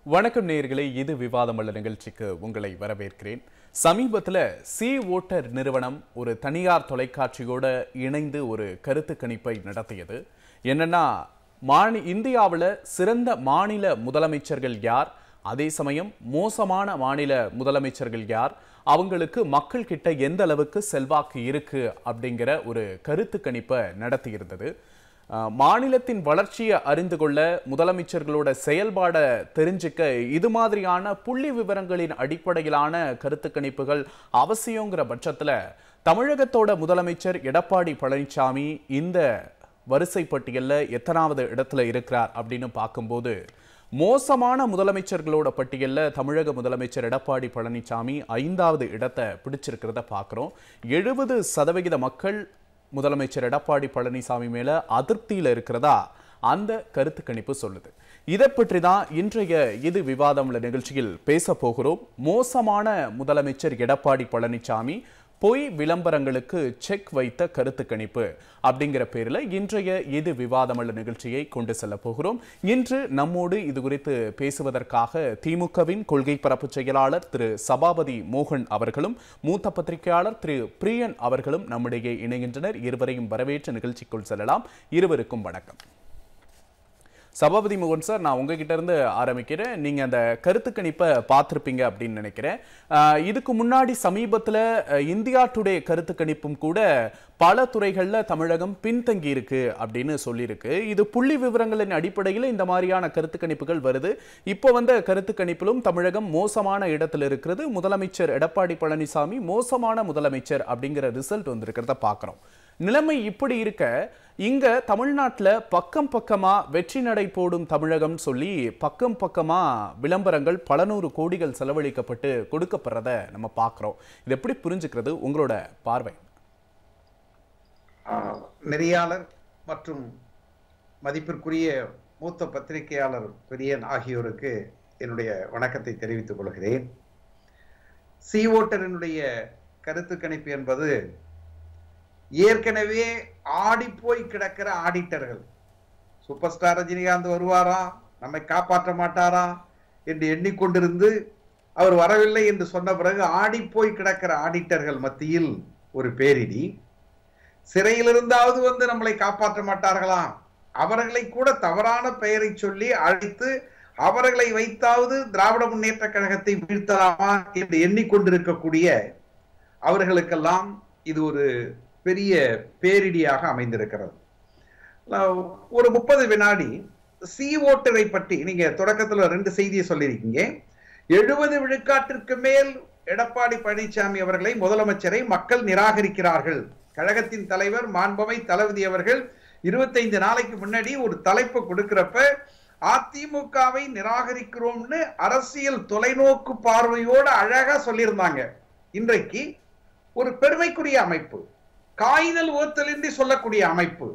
வணக்கம் நேயர்களே இது விவாதமல்ல நிகழ்ச்சிக்கு உங்களை வரவேற்கிறேன் சமீபத்தில் சி ஓட்டர் நிறுவனம் ஒரு தனியார் தொலைக்காட்சியோட இணைந்து ஒரு கருத்து கணிப்பை நடத்தியது என்னன்னா மாநி இந்தியாவில் சிறந்த மாநில முதலமைச்சர்கள் யார் அதே சமயம் மோசமான மாநில முதலமைச்சர்கள் யார் அவங்களுக்கு மக்கள் கிட்ட எந்த அளவுக்கு செல்வாக்கு இருக்கு அப்படிங்கிற ஒரு கருத்து கணிப்பை நடத்தியிருந்தது அஹ், மாநிலத்தின் வளர்ச்சியை அறிந்து கொள்ள முதலமைச்சர்களோட செயல்பாடை தெரிஞ்சுக்க இது மாதிரியான புள்ளி விவரங்களின் அடிப்படையிலான கருத்து கணிப்புகள் அவசியங்கிற பட்சத்துல தமிழகத்தோட முதலமைச்சர் எடப்பாடி பழனிசாமி இந்த வரிசை பட்டியல்ல எத்தனாவது இடத்துல இருக்கிறார் அப்படின்னு பார்க்கும்போது மோசமான முதலமைச்சர்களோட பட்டியல்ல தமிழக முதலமைச்சர் எடப்பாடி பழனிசாமி ஐந்தாவது இடத்தை பிடிச்சிருக்கிறத பார்க்குறோம் எழுபது சதவிகித மக்கள் முதலமைச்சர் எடப்பாடி பழனிசாமி மேல அதிருப்தியில இருக்கிறதா அந்த கருத்து கணிப்பு சொல்லுது இதை பற்றி தான் இன்றைய இது விவாதம் உள்ள நிகழ்ச்சியில் பேச போகிறோம் மோசமான முதலமைச்சர் எடப்பாடி பழனிசாமி பொய் விளம்பரங்களுக்கு செக் வைத்த கருத்து கணிப்பு அப்படிங்கிற பேரில் இன்றைய இது விவாதமல்ல நிகழ்ச்சியை கொண்டு செல்ல போகிறோம் இன்று நம்மோடு இது குறித்து பேசுவதற்காக திமுகவின் கொள்கை பரப்பு செயலாளர் திரு சபாபதி மோகன் அவர்களும் மூத்த பத்திரிகையாளர் திரு பிரியன் அவர்களும் நம்மிடையே இணைகின்றனர் இருவரையும் வரவேற்று நிகழ்ச்சிக்குள் செல்லலாம் இருவருக்கும் வணக்கம் சபாபதி மோகன் சார் நான் உங்ககிட்ட இருந்து ஆரம்பிக்கிறேன் நீங்க அந்த கருத்து கணிப்பை பார்த்துருப்பீங்க அப்படின்னு நினைக்கிறேன் ஆஹ் இதுக்கு முன்னாடி சமீபத்துல அஹ், இந்தியா டுடே கருத்து கணிப்பும் கூட பல துறைகள்ல தமிழகம் பின்தங்கி இருக்கு அப்படின்னு சொல்லியிருக்கு இது புள்ளி விவரங்களின் அடிப்படையில் இந்த மாதிரியான கருத்து கணிப்புகள் வருது இப்போ வந்த கருத்து கணிப்பிலும் தமிழகம் மோசமான இடத்துல இருக்கிறது முதலமைச்சர் எடப்பாடி பழனிசாமி மோசமான முதலமைச்சர் அப்படிங்கிற ரிசல்ட் வந்திருக்கிறத பார்க்குறோம் நிலைமை இப்படி இருக்க இங்க தமிழ்நாட்டுல பக்கம் பக்கமா வெற்றி நடை போடும் தமிழகம் சொல்லி பக்கம் பக்கமா விளம்பரங்கள் பல நூறு கோடிகள் செலவழிக்கப்பட்டு கொடுக்கப்படுறத நம்ம பார்க்குறோம் இது எப்படி புரிஞ்சுக்கிறது உங்களோட பார்வை ஆஹ், நெறியாளர் மற்றும் மதிப்பிற்குரிய மூத்த பத்திரிகையாளர் பிரியன் ஆகியோருக்கு என்னுடைய வணக்கத்தை தெரிவித்துக் கொள்கிறேன் சி ஓட்டரினுடைய கருத்து கணிப்பு என்பது ஏற்கனவே ஆடிப்போய் கிடக்கிற ஆடிட்டர்கள் சூப்பர் ஸ்டார் ரஜினிகாந்த் வருவாரா நம்மை காப்பாற்ற மாட்டாரா என்று எண்ணிக்கொண்டிருந்து அவர் வரவில்லை என்று சொன்ன பிறகு ஆடிப்போய் கிடக்கிற ஆடிட்டர்கள் மத்தியில் ஒரு பேரிடி சிறையிலிருந்தாவது வந்து நம்மளை காப்பாற்ற மாட்டார்களா அவர்களை கூட தவறான பெயரை சொல்லி அழைத்து அவர்களை வைத்தாவது திராவிட முன்னேற்ற கழகத்தை வீழ்த்தலாமா என்று எண்ணிக்கொண்டிருக்கக்கூடிய அவர்களுக்கெல்லாம் இது ஒரு பெரிய பேரிடியாக அமைந்திருக்கிறது நான் ஒரு முப்பது வினாடி சி ஓட்டரை பற்றி நீங்க தொடக்கத்துல ரெண்டு செய்தியை சொல்லியிருக்கீங்க எழுபது விழுக்காட்டிற்கு மேல் எடப்பாடி பழனிசாமி அவர்களை முதலமைச்சரை மக்கள் நிராகரிக்கிறார்கள் கழகத்தின் தலைவர் மாண்பமை தளபதி அவர்கள் இருபத்தைந்து நாளைக்கு முன்னாடி ஒரு தலைப்பு கொடுக்கிறப்ப அதிமுகவை நிராகரிக்கிறோம்னு அரசியல் தொலைநோக்கு பார்வையோட அழகா சொல்லியிருந்தாங்க இன்றைக்கு ஒரு பெருமைக்குரிய அமைப்பு காய்தல் ஓத்தலின்றி சொல்லக்கூடிய அமைப்பு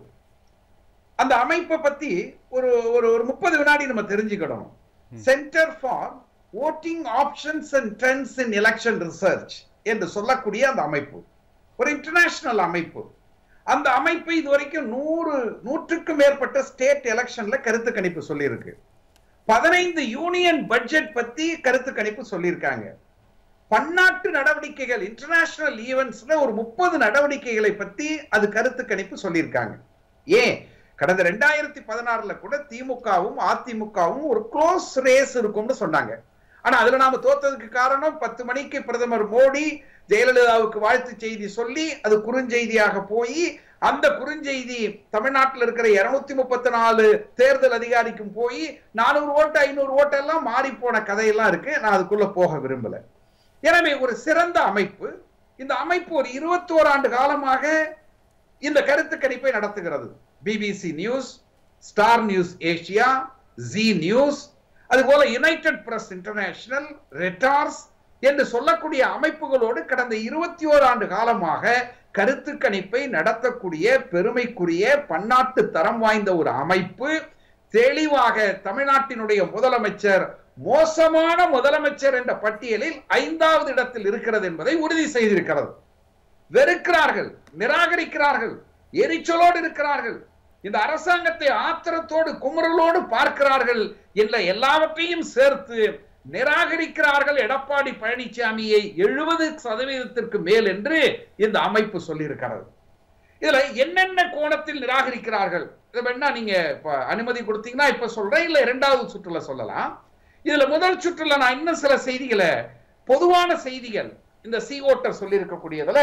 அந்த அமைப்பை பத்தி ஒரு ஒரு ஒரு முப்பது வினாடி நம்ம தெரிஞ்சுக்கணும் centre for voting options and trends in election research என்று சொல்லக்கூடிய அந்த அமைப்பு ஒரு இன்டர்நேஷனல் அமைப்பு அந்த அமைப்பு இதுவரைக்கும் நூறு நூற்றுக்கும் மேற்பட்ட ஸ்டேட் எலெக்ஷன்ல கருத்து கணிப்பு சொல்லியிருக்கு பதினைந்து யூனியன் பட்ஜெட் பத்தி கருத்து கணிப்பு சொல்லியிருக்காங்க பன்னாட்டு நடவடிக்கைகள் இன்டர்நேஷனல் ஈவெண்ட்ஸ்ல ஒரு முப்பது நடவடிக்கைகளை பத்தி அது கருத்து கணிப்பு சொல்லியிருக்காங்க ஏன் கடந்த ரெண்டாயிரத்தி பதினாறுல கூட திமுகவும் அதிமுகவும் ஒரு க்ளோஸ் ரேஸ் இருக்கும்னு சொன்னாங்க ஆனா அதுல நாம தோத்ததுக்கு காரணம் பத்து மணிக்கு பிரதமர் மோடி ஜெயலலிதாவுக்கு வாழ்த்து செய்தி சொல்லி அது குறுஞ்செய்தியாக போய் அந்த குறுஞ்செய்தி தமிழ்நாட்டில் இருக்கிற இருநூத்தி முப்பத்தி நாலு தேர்தல் அதிகாரிக்கும் போய் நானூறு ஓட்டு ஐநூறு ஓட்டு எல்லாம் மாறி போன கதையெல்லாம் இருக்கு நான் அதுக்குள்ள போக விரும்பல எனவே ஒரு சிறந்த அமைப்பு இந்த அமைப்பு ஒரு இருபத்தோரு ஆண்டு காலமாக இந்த கருத்து கணிப்பை நடத்துகிறது BBC News Star News Asia Zee News அதுபோல யுனைடெட் பிரஸ் இன்டர்நேஷனல் ரெட்டார்ஸ் என்று சொல்லக்கூடிய அமைப்புகளோடு கடந்த இருபத்தி ஓரு ஆண்டு காலமாக கருத்து கணிப்பை நடத்தக்கூடிய பெருமைக்குரிய பன்னாட்டு தரம் வாய்ந்த ஒரு அமைப்பு தெளிவாக தமிழ்நாட்டினுடைய முதலமைச்சர் மோசமான முதலமைச்சர் என்ற பட்டியலில் ஐந்தாவது இடத்தில் இருக்கிறது என்பதை உறுதி செய்திருக்கிறது வெறுக்கிறார்கள் நிராகரிக்கிறார்கள் எரிச்சலோடு இருக்கிறார்கள் இந்த அரசாங்கத்தை ஆத்திரத்தோடு குமுறலோடு பார்க்கிறார்கள் என்ற எல்லாவற்றையும் சேர்த்து நிராகரிக்கிறார்கள் எடப்பாடி பழனிசாமியை எழுபது சதவீதத்திற்கு மேல் என்று இந்த அமைப்பு சொல்லியிருக்கிறது இதுல என்னென்ன கோணத்தில் நிராகரிக்கிறார்கள் இதை வேணா நீங்க இப்ப அனுமதி கொடுத்தீங்கன்னா இப்ப சொல்றேன் இல்ல இரண்டாவது சுற்றுல சொல்லலாம் இதுல முதல் சுற்றுல நான் இன்னும் சில செய்திகளை பொதுவான செய்திகள் இந்த சி ஓட்டர் சொல்லி இருக்கக்கூடியதுல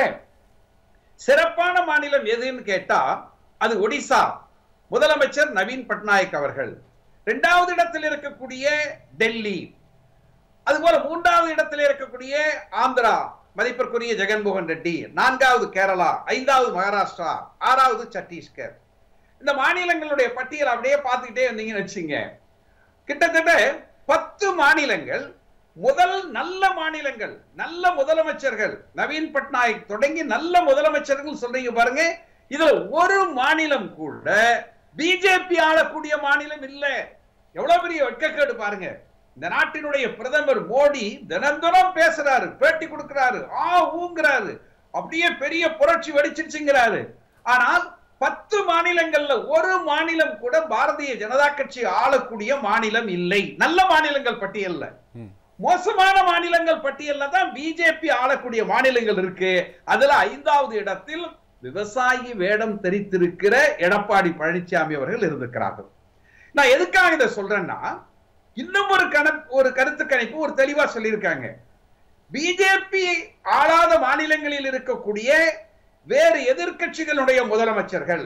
சிறப்பான மாநிலம் எதுன்னு கேட்டா அது ஒடிசா முதலமைச்சர் நவீன் பட்நாயக் அவர்கள் இரண்டாவது இடத்தில் இருக்கக்கூடிய டெல்லி அதுபோல மூன்றாவது இடத்தில் இருக்கக்கூடிய ஆந்திரா மதிப்பிற்குரிய ஜெகன்மோகன் ரெட்டி நான்காவது கேரளா ஐந்தாவது மகாராஷ்டிரா ஆறாவது சத்தீஸ்கர் இந்த மாநிலங்களுடைய பட்டியல் அப்படியே பார்த்துக்கிட்டே இருந்தீங்கன்னு வச்சுங்க கிட்டத்தட்ட பத்து மாநிலங்கள் முதல் நல்ல மாநிலங்கள் நல்ல முதலமைச்சர்கள் நவீன் பட்நாயக் தொடங்கி நல்ல முதலமைச்சர்கள் சொல்றீங்க பாருங்க இதுல ஒரு மாநிலம் கூட பிஜேபி ஆளக்கூடிய மாநிலம் இல்ல எவ்வளவு பெரிய வெட்கக்கேடு பாருங்க இந்த நாட்டினுடைய பிரதமர் மோடி தினந்தோறும் பேசுறாரு பேட்டி கொடுக்கிறாரு ஆ ஊங்குறாரு அப்படியே பெரிய புரட்சி வெடிச்சிருச்சுங்கிறாரு ஆனால் பத்து மாநிலங்கள்ல ஒரு மாநிலம் கூட பாரதிய ஜனதா கட்சி ஆளக்கூடிய மாநிலம் இல்லை நல்ல மாநிலங்கள் பட்டியல்ல ம். மோசமான மாநிலங்கள் பட்டியல்ல தான் பிஜேபி ஆளக்கூடிய மாநிலங்கள் இருக்கு அதுல ஐந்தாவது இடத்தில் விவசாயி வேடம் தெரித்திருக்கிற எடப்பாடி பழனிசாமி அவர்கள் இருந்திருக்கிறார்கள் நான் எதுக்காக இதை சொல்றேன்னா இன்னும் ஒரு கண ஒரு கருத்து கணிப்பு ஒரு தெளிவா சொல்லியிருக்காங்க பிஜேபி ஆளாத மாநிலங்களில் இருக்கக்கூடிய வேறு எதிர்க்கட்சிகளுடைய முதலமைச்சர்கள்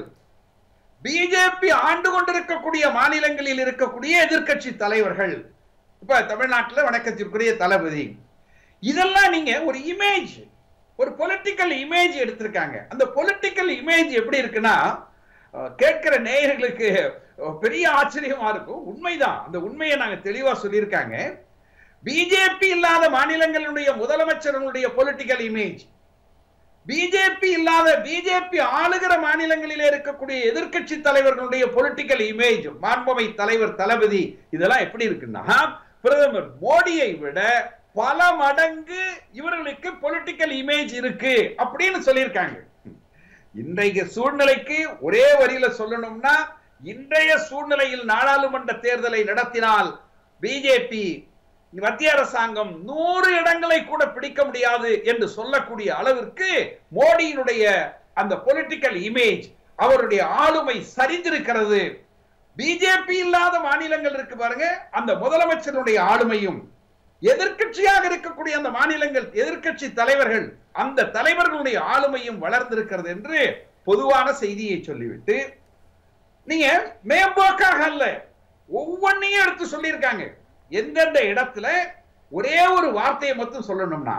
பிஜேபி ஆண்டு கொண்டிருக்கக்கூடிய மாநிலங்களில் இருக்கக்கூடிய எதிர்க்கட்சி தலைவர்கள் இப்ப தமிழ்நாட்டில் வணக்கத்திற்குரிய தளபதி இதெல்லாம் நீங்க ஒரு இமேஜ் ஒரு பொலிட்டிக்கல் இமேஜ் எடுத்திருக்காங்க அந்த பொலிட்டிக்கல் இமேஜ் எப்படி இருக்குன்னா அஹ், கேட்கிற நேயர்களுக்கு அஹ், பெரிய ஆச்சரியமா இருக்கும் உண்மைதான் அந்த உண்மையை நாங்க தெளிவா சொல்லியிருக்காங்க பிஜேபி இல்லாத மாநிலங்களுடைய முதலமைச்சர்களுடைய பொலிட்டிக்கல் இமேஜ் பிஜேபி இல்லாத பிஜேபி ஆளுகிற மாநிலங்களிலே இருக்கக்கூடிய எதிர்க்கட்சி தலைவர்களுடைய பொலிட்டிக்கல் இமேஜ் மாண்பமை தலைவர் தளபதி இதெல்லாம் எப்படி இருக்குன்னா பிரதமர் மோடியை விட பல மடங்கு இவர்களுக்கு பொலிட்டிக்கல் இமேஜ் இருக்கு அப்படின்னு சொல்லியிருக்காங்க இன்றைய சூழ்நிலைக்கு ஒரே வரியில சொல்லணும்னா இன்றைய சூழ்நிலையில் நாடாளுமன்ற தேர்தலை நடத்தினால் பிஜேபி மத்திய அரசாங்கம் நூறு இடங்களை கூட பிடிக்க முடியாது என்று சொல்லக்கூடிய அளவிற்கு மோடியினுடைய அந்த பொலிட்டிக்கல் இமேஜ் அவருடைய ஆளுமை சரிந்திருக்கிறது பிஜேபி இல்லாத மாநிலங்கள் இருக்கு பாருங்க அந்த முதலமைச்சருடைய ஆளுமையும் எதிர்க்கட்சியாக இருக்கக்கூடிய அந்த மாநிலங்கள் எதிர்க்கட்சி தலைவர்கள் அந்த தலைவர்களுடைய ஆளுமையும் வளர்ந்திருக்கிறது என்று பொதுவான செய்தியை சொல்லிவிட்டு நீங்க மேம்போக்காக அல்ல ஒவ்வொன்னையும் எடுத்து சொல்லியிருக்காங்க எந்தெந்த இடத்துல ஒரே ஒரு வார்த்தையை மட்டும் சொல்லணும்னா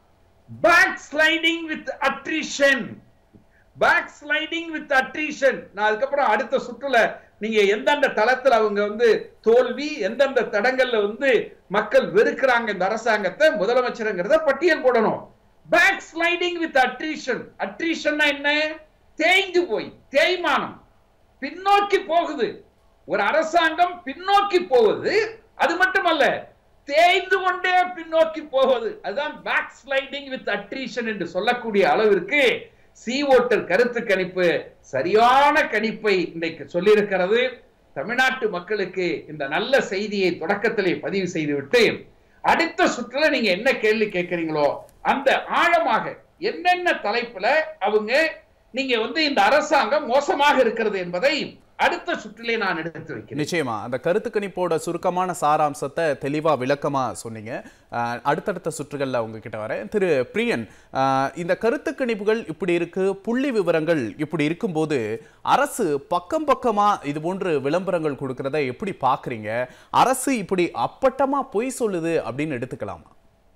back sliding with attrition back sliding with attrition நான் அதுக்கப்புறம் அடுத்த சுற்றுல நீங்க எந்தெந்த தளத்துல அவங்க வந்து தோல்வி எந்தெந்த தடங்கள்ல வந்து மக்கள் வெறுக்கிறாங்க இந்த அரசாங்கத்தை முதலமைச்சருங்கிறத பட்டியல் போடணும் பேக் ஸ்லைடிங் வித் அட்ரிஷன் அட்ரிஷன்னா என்ன தேய்ந்து போய் தேய்மானம் பின்னோக்கி போகுது ஒரு அரசாங்கம் பின்னோக்கி போவது அது மட்டுமல்ல தேய்ந்து கொண்டே பின்னோக்கி போவது அதுதான் பேக் ஸ்லைடிங் வித் அட்ரிஷன் என்று சொல்லக்கூடிய அளவிற்கு சி ஓட்டர் கருத்து கணிப்பு சரியான கணிப்பை இன்றைக்கு சொல்லியிருக்கிறது தமிழ்நாட்டு மக்களுக்கு இந்த நல்ல செய்தியை தொடக்கத்திலே பதிவு செய்துவிட்டு அடுத்த சுற்றுல நீங்க என்ன கேள்வி கேட்கறீங்களோ அந்த ஆழமாக என்னென்ன தலைப்புல அவங்க நீங்க வந்து இந்த அரசாங்கம் மோசமாக இருக்கிறது என்பதை அடுத்த சுற்றிலே நான் எடுத்து வைக்கிறேன் நிச்சயமா அந்த கருத்து கணிப்போட சுருக்கமான சாராம்சத்தை தெளிவா விளக்கமா சொன்னீங்க அஹ், அடுத்தடுத்த சுற்றுகள்ல உங்ககிட்ட வரேன் திரு பிரியன் அஹ், இந்த கருத்து கணிப்புகள் இப்படி இருக்கு புள்ளி விவரங்கள் இப்படி இருக்கும்போது அரசு பக்கம் பக்கமா இது போன்று விளம்பரங்கள் கொடுக்கறத எப்படி பாக்குறீங்க அரசு இப்படி அப்பட்டமா பொய் சொல்லுது அப்படின்னு எடுத்துக்கலாமா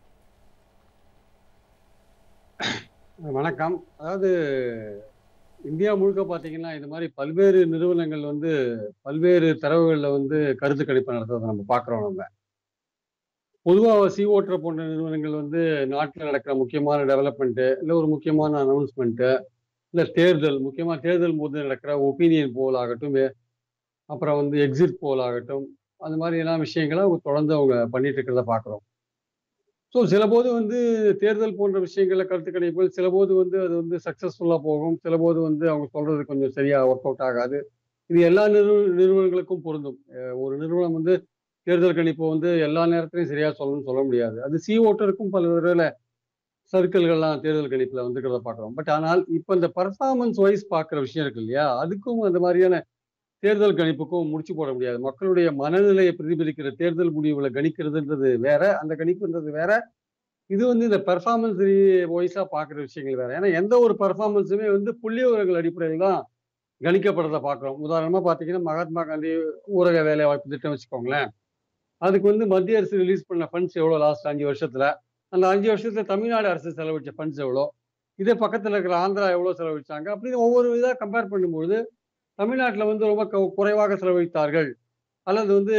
வணக்கம் அதாவது இந்தியா முழுக்க பார்த்தீங்கன்னா இது மாதிரி பல்வேறு நிறுவனங்கள் வந்து பல்வேறு தரவுகளில் வந்து கருத்து கணிப்பு நடத்துறதை நம்ம பார்க்குறோம் நம்ம பொதுவாக சி ஓட்டர் போன்ற நிறுவனங்கள் வந்து நாட்டில் நடக்கிற முக்கியமான டெவலப்மெண்ட்டு இல்லை ஒரு முக்கியமான அனௌன்ஸ்மெண்ட்டு இல்லை தேர்தல் முக்கியமாக தேர்தல் போது நடக்கிற ஒப்பீனியன் போல் ஆகட்டும் வே- அப்புறம் வந்து எக்ஸிட் போல் ஆகட்டும் அந்த மாதிரி எல்லாம் விஷயங்களை அவங்க தொடர்ந்து அவங்க பண்ணிட்டு இருக்கிறத பார்க்குறோம் ஸோ சில போது வந்து தேர்தல் போன்ற விஷயங்கள்ல கருத்து கணிப்பு சில போது வந்து அது வந்து சக்ஸஸ்ஃபுல்லாக போகும் சில போது வந்து அவங்க சொல்றது கொஞ்சம் சரியா ஒர்க் அவுட் ஆகாது இது எல்லா நிறுவ நிறுவனங்களுக்கும் பொருந்தும் அஹ் ஒரு நிறுவனம் வந்து தேர்தல் கணிப்பு வந்து எல்லா நேரத்திலையும் சரியா சொல்லணும்னு சொல்ல முடியாது அது சி ஓட்டருக்கும் பல விதத்துல சர்க்கிள்கள்லாம் தேர்தல் கணிப்புல வந்துக்கிறத பார்க்குறோம் பட் ஆனால் இப்போ இந்த பர்ஃபார்மன்ஸ் வைஸ் பார்க்குற விஷயம் இருக்கு இல்லையா அதுக்கும் அந்த மாதிரியான தேர்தல் கணிப்புக்கும் முடிச்சு போட முடியாது மக்களுடைய மனநிலையை பிரதிபலிக்கிற தேர்தல் முடிவுகளை கணிக்கிறதுன்றது வேற அந்த கணிப்புன்றது வேற இது வந்து இந்த பெர்ஃபார்மன்ஸ் வைஸா பார்க்குற விஷயங்கள் வேற ஏன்னா எந்த ஒரு பெர்ஃபார்மன்ஸுமே வந்து புள்ளி விவரங்கள் அடிப்படையில் தான் கணிக்கப்படுறத பார்க்குறோம் உதாரணமா பார்த்தீங்கன்னா மகாத்மா காந்தி ஊரக வேலை வாய்ப்பு திட்டம் வச்சுக்கோங்களேன் அதுக்கு வந்து மத்திய அரசு ரிலீஸ் பண்ண ஃபண்ட்ஸ் எவ்வளோ லாஸ்ட் அஞ்சு வருஷத்துல அந்த அஞ்சு வருஷத்துல தமிழ்நாடு அரசு செலவழிச்ச ஃபண்ட்ஸ் எவ்வளோ இதே பக்கத்துல இருக்கிற ஆந்திரா எவ்வளோ செலவழிச்சாங்க அப்படின்னு ஒவ்வொரு இதாக கம்பேர் பண்ணும்போது தமிழ்நாட்டில் வந்து ரொம்ப கு- குறைவாக செலவழித்தார்கள் அல்லது வந்து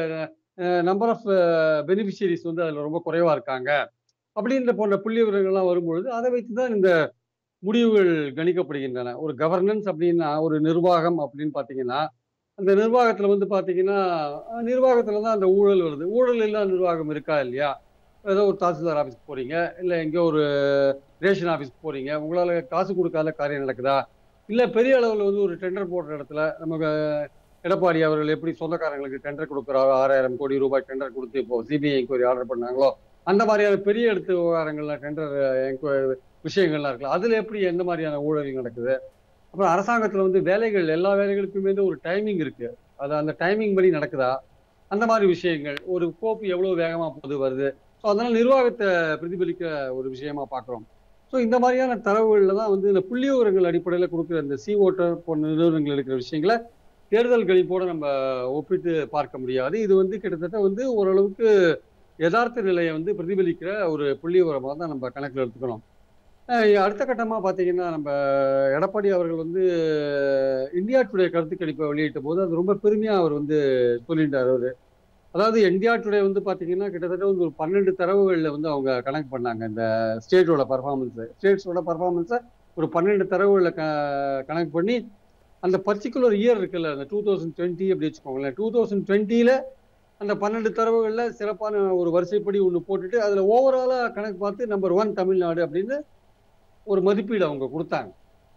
நம்பர் ஆஃப் பெனிஃபிஷியரிஸ் வந்து அதில் ரொம்ப குறைவா இருக்காங்க அப்படின்ற போன்ற புள்ளி விவரங்கள்லாம் வரும்பொழுது அதை வைத்து தான் இந்த முடிவுகள் கணிக்கப்படுகின்றன ஒரு கவர்னன்ஸ் அப்படின்னா ஒரு நிர்வாகம் அப்படின்னு பார்த்தீங்கன்னா அந்த நிர்வாகத்தில் வந்து பார்த்தீங்கன்னா அஹ், நிர்வாகத்துல தான் அந்த ஊழல் வருது ஊழல் இல்லாத நிர்வாகம் இருக்கா இல்லையா ஏதோ ஒரு தாசில்தார் ஆஃபீஸ்க்கு போறீங்க இல்லை எங்கேயோ ஒரு ரேஷன் ஆஃபீஸ்க்கு போறீங்க உங்களால் காசு கொடுக்காத காரியம் நடக்குதா இல்லை பெரிய அளவில் வந்து ஒரு டெண்டர் போடுற இடத்துல நமக்கு எடப்பாடி அவர்கள் எப்படி சொந்தக்காரங்களுக்கு டெண்டர் கொடுக்குறாரோ ஆறாயிரம் கோடி ரூபாய் டெண்டர் கொடுத்து இப்போ சிபிஐ என்கொயரி ஆர்டர் பண்ணாங்களோ அந்த மாதிரியான பெரிய எடுத்து விவகாரங்கள்ல டெண்டர் விஷயங்கள்லாம் இருக்குல்ல அதுல எப்படி எந்த மாதிரியான ஊழல் நடக்குது அப்புறம் அரசாங்கத்துல வந்து வேலைகள் எல்லா வேலைகளுக்குமே வந்து ஒரு டைமிங் இருக்கு அது அந்த டைமிங் படி நடக்குதா அந்த மாதிரி விஷயங்கள் ஒரு கோப்பு எவ்வளவு வேகமா போது வருது ஸோ அதனால நிர்வாகத்தை பிரதிபலிக்க ஒரு விஷயமா பார்க்குறோம் ஸோ இந்த மாதிரியான தரவுகளில் தான் வந்து இந்த புள்ளி விவரங்கள் அடிப்படையில் கொடுக்குற இந்த சி ஓட்டர் போன்ற நிறுவனங்கள் இருக்கிற விஷயங்களை தேர்தல் கணிப்போட நம்ம ஒப்பிட்டு பார்க்க முடியாது இது வந்து கிட்டத்தட்ட வந்து ஓரளவுக்கு யதார்த்த நிலையை வந்து பிரதிபலிக்கிற ஒரு புள்ளி விவரமாக தான் நம்ம கணக்கில் எடுத்துக்கணும் அஹ் அடுத்த கட்டமாக பார்த்தீங்கன்னா நம்ம எடப்பாடி அவர்கள் வந்து இந்தியா டுடே கருத்து கணிப்பை வெளியிட்ட போது அது ரொம்ப பெருமையாக அவர் வந்து சொல்லிட்டார் அவர் அதாவது இந்தியா டுடே வந்து பார்த்தீங்கன்னா கிட்டத்தட்ட வந்து ஒரு பன்னெண்டு தரவுகளில் வந்து அவங்க கணக்கு பண்ணாங்க இந்த ஸ்டேட்டோட பர்ஃபார்மன்ஸு ஸ்டேட்ஸோட பர்ஃபார்மன்ஸை ஒரு பன்னெண்டு தரவுகளில் க கணக்கு பண்ணி அந்த பர்டிகுலர் இயர் இருக்குல்ல அந்த டூ தௌசண்ட் டுவெண்ட்டி அப்படி வச்சுக்கோங்களேன் டூ தௌசண்ட் டுவெண்ட்டியில் அந்த பன்னெண்டு தரவுகளில் சிறப்பான ஒரு வரிசைப்படி ஒன்று போட்டுட்டு அதில் ஓவராலாக கணக்கு பார்த்து நம்பர் ஒன் தமிழ்நாடு அப்படின்னு ஒரு மதிப்பீடு அவங்க கொடுத்தாங்க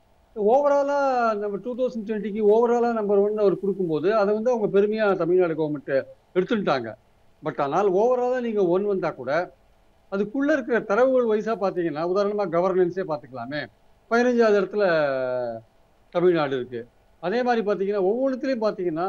ஓவராலாக நம்ம டூ தௌசண்ட் டுவெண்ட்டிக்கு ஓவராலாக நம்பர் ஒன் அவர் கொடுக்கும்போது அதை வந்து அவங்க பெருமையாக தமிழ்நாடு கவர்மெண்ட் எடுத்துட்டாங்க பட் ஆனால் ஓவராலாக நீங்கள் ஒன் வந்தால் கூட அதுக்குள்ளே இருக்கிற தரவுகள் வைஸாக பார்த்தீங்கன்னா உதாரணமாக கவர்னன்ஸே பார்த்துக்கலாமே பதினஞ்சாவது இடத்துல தமிழ்நாடு இருக்குது அதே மாதிரி பார்த்தீங்கன்னா ஒவ்வொன்றுத்துலேயும் பார்த்தீங்கன்னா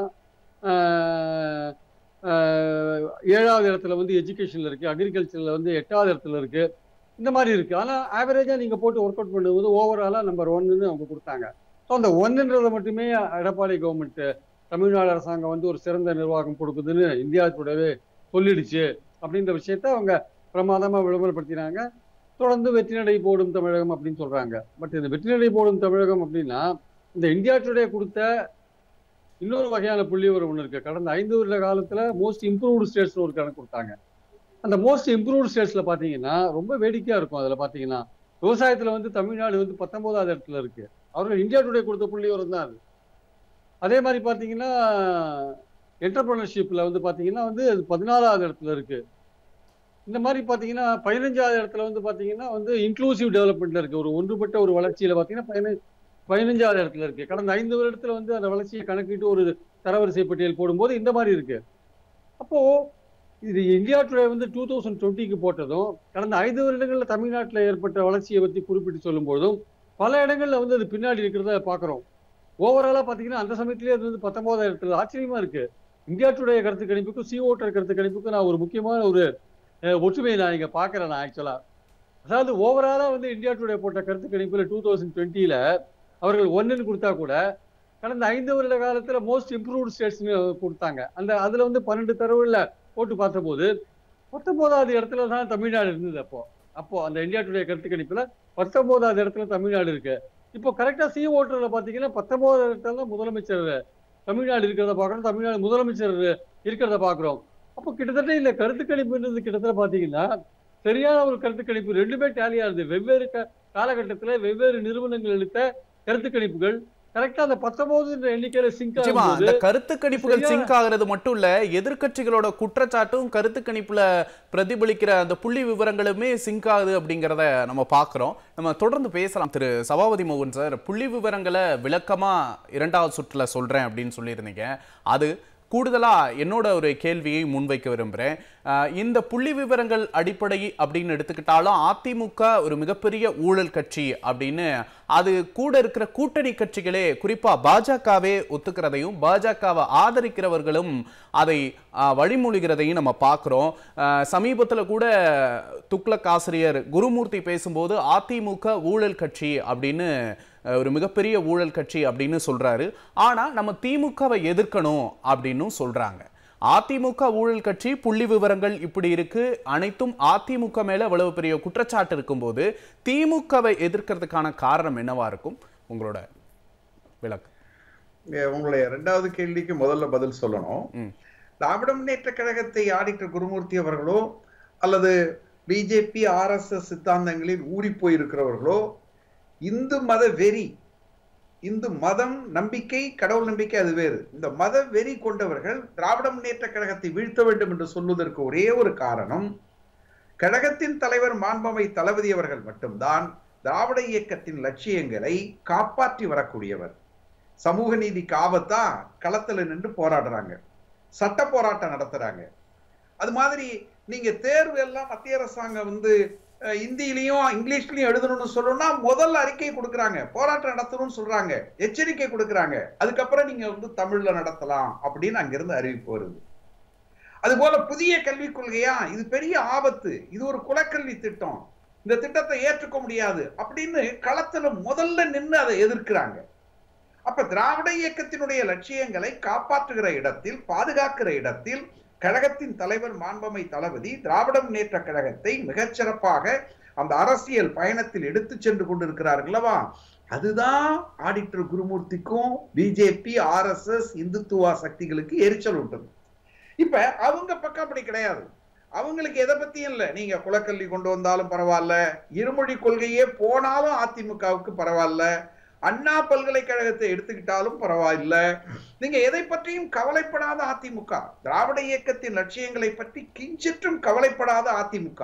ஆஹ், ஆஹ், ஏழாவது இடத்துல வந்து எஜுகேஷனில் இருக்குது அக்ரிகல்ச்சரில் வந்து எட்டாவது இடத்துல இருக்குது இந்த மாதிரி இருக்குது ஆனால் ஆவரேஜாக நீங்கள் போட்டு ஒர்க் அவுட் பண்ணும்போது ஓவராலாக நம்பர் ஒன்னு அவங்க கொடுத்தாங்க ஸோ அந்த ஒன்றுன்றதை மட்டுமே எடப்பாடி கவர்மெண்ட் தமிழ்நாடு அரசாங்கம் வந்து ஒரு சிறந்த நிர்வாகம் கொடுக்குதுன்னு இந்தியா கூடவே சொல்லிடுச்சு அப்படின்ற விஷயத்த அவங்க பிரமாதமாக விளம்பரப்படுத்தினாங்க தொடர்ந்து வெற்றி நடை போடும் தமிழகம் அப்படின்னு சொல்றாங்க பட் இந்த வெற்றி நடை போடும் தமிழகம் அப்படின்னா இந்த இந்தியா டுடே கொடுத்த இன்னொரு வகையான புள்ளி விவரம் ஒன்று இருக்கு கடந்த ஐந்து வருட காலத்துல மோஸ்ட் இம்ப்ரூவ்டு ஸ்டேட்ஸ் ஒரு கணக்கு கொடுத்தாங்க அந்த மோஸ்ட் இம்ப்ரூவ்டு ஸ்டேட்ஸ்ல பாத்தீங்கன்னா ரொம்ப வேடிக்கையா இருக்கும் அதுல பாத்தீங்கன்னா விவசாயத்துல வந்து தமிழ்நாடு வந்து பத்தொன்பதாவது இடத்துல இருக்கு அவர்கள் இந்தியா டுடே கொடுத்த புள்ளி விவரம் தான் அது அதே மாதிரி பாத்தீங்கன்னா என்டர்பிரினர்ஷிப்ல வந்து பாத்தீங்கன்னா வந்து அது பதினாலாவது இடத்துல இருக்கு இந்த மாதிரி பாத்தீங்கன்னா பதினஞ்சாவது இடத்துல வந்து பாத்தீங்கன்னா வந்து இன்க்ளூசிவ் டெவலப்மெண்ட்ல இருக்கு ஒரு ஒன்றுபட்ட ஒரு வளர்ச்சியில பாத்தீங்கன்னா பதினஞ்சு பதினஞ்சாவது இடத்துல இருக்கு கடந்த ஐந்து வருடத்துல வந்து அந்த வளர்ச்சியை கணக்கிட்டு ஒரு தரவரிசை பட்டியல் போடும்போது இந்த மாதிரி இருக்கு அப்போ இது இந்தியா டுடே வந்து டூ தௌசண்ட் டுவெண்ட்டிக்கு போட்டதும் கடந்த ஐந்து வருடங்கள்ல தமிழ்நாட்டில் ஏற்பட்ட வளர்ச்சியை பற்றி குறிப்பிட்டு சொல்லும்போதும் பல இடங்கள்ல வந்து அது பின்னாடி இருக்கிறத பாக்குறோம் ஓவராலா பாத்தீங்கன்னா அந்த சமயத்திலேயே அது வந்து பத்தொன்பதாவது இடத்துல ஆச்சரியமா இருக்கு இந்தியா டுடே கருத்து கணிப்புக்கும் சி ஓட்டர் கருத்து கணிப்புக்கும் நான் ஒரு முக்கியமான ஒரு அஹ், ஒற்றுமையை நான் இங்க பாக்குறேன் நான் ஆக்சுவலா அதாவது ஓவராலா வந்து இந்தியா டுடே போட்ட கருத்து கணிப்புல டூ தௌசண்ட் டுவெண்ட்டில அவர்கள் ஒன்றுன்னு கொடுத்தா கூட கடந்த ஐந்து வருட காலத்துல மோஸ்ட் இம்ப்ரூவ்டு ஸ்டேட்ஸ்னு கொடுத்தாங்க அந்த அதுல வந்து பன்னெண்டு தரவுல போட்டு பார்த்தபோது பத்தொன்பதாவது இடத்துல தான் தமிழ்நாடு இருந்தது அப்போ அப்போ அந்த இந்தியா டுடே கருத்து கணிப்புல பத்தொன்பதாவது இடத்துல தமிழ்நாடு இருக்கு இப்போ கரெக்டா சி ஓட்டர்ல பாத்தீங்கன்னா பத்தொன்பதாவது இடத்துல தான் முதலமைச்சர் தமிழ்நாடு இருக்கிறத பார்க்குறோம் தமிழ்நாடு முதலமைச்சர் இருக்கிறத பார்க்குறோம் அப்போ கிட்டத்தட்ட இந்த கருத்து கணிப்புன்றது கிட்டத்தட்ட பாத்தீங்கன்னா சரியான ஒரு கருத்து கணிப்பு ரெண்டுமே டேலியா இருந்தது வெவ்வேறு க காலகட்டத்தில் வெவ்வேறு நிறுவனங்கள் எடுத்த கருத்து கணிப்புகள் கரெக்டா அந்த பத்தொன்பது எண்ணிக்கையில சிங்க் நிச்சயமா ஆகும்போது அந்த கருத்து கணிப்புகள் சரியா? சிங்க் ஆகிறது மட்டும் இல்ல எதிர்க்கட்சிகளோட குற்றச்சாட்டும் கருத்து கணிப்புல பிரதிபலிக்கிற அந்த புள்ளி விவரங்களுமே சிங்க் ஆகுது அப்படிங்கிறத நம்ம பார்க்கிறோம் நம்ம தொடர்ந்து பேசலாம் திரு சபாபதி மோகன் சார் புள்ளி விவரங்களை விளக்கமா இரண்டாவது சுற்றுல சொல்றேன் அப்படின்னு சொல்லியிருந்தீங்க அது கூடுதலா என்னோட ஒரு கேள்வியை முன்வைக்க விரும்புறேன் அஹ், இந்த புள்ளி விவரங்கள் அடிப்படை அப்படின்னு எடுத்துக்கிட்டாலும் அதிமுக ஒரு மிகப்பெரிய ஊழல் கட்சி அப்படின்னு அது கூட இருக்கிற கூட்டணி கட்சிகளே குறிப்பா பாஜகவே ஒத்துக்கிறதையும் பாஜகவை ஆதரிக்கிறவர்களும் அதை அஹ், வழிமொழிகிறதையும் நம்ம பார்க்கிறோம் அஹ், சமீபத்துல கூட துக்ளக் ஆசிரியர் குருமூர்த்தி பேசும்போது அதிமுக ஊழல் கட்சி அப்படின்னு அஹ், ஒரு மிகப்பெரிய ஊழல் கட்சி அப்படின்னு சொல்றாரு ஆனா நம்ம திமுகவை எதிர்க்கணும் அப்படின்னும் சொல்றாங்க அதிமுக ஊழல் கட்சி புள்ளி விவரங்கள் இப்படி இருக்கு அனைத்தும் அதிமுக மேல இவ்வளவு பெரிய குற்றச்சாட்டு இருக்கும்போது திமுகவை எதிர்க்கிறதுக்கான காரணம் என்னவா இருக்கும் உங்களோட விளக்கு இங்க உங்களுடைய இரண்டாவது கேள்விக்கு முதல்ல பதில் சொல்லணும் ம். திராவிட முன்னேற்ற கழகத்தை ஆடிட்டர் குருமூர்த்தி அவர்களோ அல்லது பிஜேபி ஆர்எஸ்எஸ் சித்தாந்தங்களில் ஊறி போயிருக்கிறவர்களோ இந்து மத வெறி இந்து மதம் நம்பிக்கை கடவுள் நம்பிக்கை அது வேறு இந்த மத வெறி கொண்டவர்கள் திராவிட முன்னேற்ற கழகத்தை வீழ்த்த வேண்டும் என்று சொல்வதற்கு ஒரே ஒரு காரணம் கழகத்தின் தலைவர் மாண்பமை தளபதி அவர்கள் மட்டும்தான் திராவிட இயக்கத்தின் லட்சியங்களை காப்பாற்றி வரக்கூடியவர் சமூக நீதிக்கு ஆபத்தா களத்துல நின்று போராடுறாங்க சட்ட போராட்டம் நடத்துறாங்க அது மாதிரி நீங்க தேர்வு எல்லாம் மத்திய அரசாங்கம் வந்து அஹ், இந்தியிலையும் இங்கிலீஷ்லயும் எழுதணும்னு சொல்லணும்னா முதல் அறிக்கை கொடுக்குறாங்க போராட்டம் நடத்தணும்னு சொல்றாங்க எச்சரிக்கை கொடுக்குறாங்க அதுக்கப்புறம் நீங்க வந்து தமிழ்ல நடத்தலாம் அப்படின்னு அங்கிருந்து அறிவிப்பு வருது அதுபோல புதிய கல்விக் கொள்கையா இது பெரிய ஆபத்து இது ஒரு குலக்கல்வி திட்டம் இந்த திட்டத்தை ஏற்றுக்க முடியாது அப்படின்னு களத்துல முதல்ல நின்று அதை எதிர்க்கிறாங்க அப்ப திராவிட இயக்கத்தினுடைய லட்சியங்களை காப்பாற்றுகிற இடத்தில் பாதுகாக்கிற இடத்தில் கழகத்தின் தலைவர் மாண்பமை தளபதி திராவிட முன்னேற்ற கழகத்தை மிகச்சிறப்பாக அந்த அரசியல் பயணத்தில் எடுத்து சென்று கொண்டிருக்கிறார் அல்லவா அதுதான் ஆடிட்டர் குருமூர்த்திக்கும் பிஜேபி ஆர்எஸ்எஸ் இந்துத்துவா சக்திகளுக்கு எரிச்சல் விட்டது இப்ப அவங்க பக்கம் அப்படி கிடையாது அவங்களுக்கு எதை பத்தியும் இல்ல நீங்க குலக்கல்வி கொண்டு வந்தாலும் பரவாயில்ல இருமொழி கொள்கையே போனாலும் அதிமுகவுக்கு பரவாயில்ல அண்ணா பல்கலைக்கழகத்தை எடுத்துக்கிட்டாலும் பரவாயில்ல நீங்க எதை பற்றியும் கவலைப்படாத அதிமுக திராவிட இயக்கத்தின் லட்சியங்களை பற்றி கிஞ்சிற்றும் கவலைப்படாத அதிமுக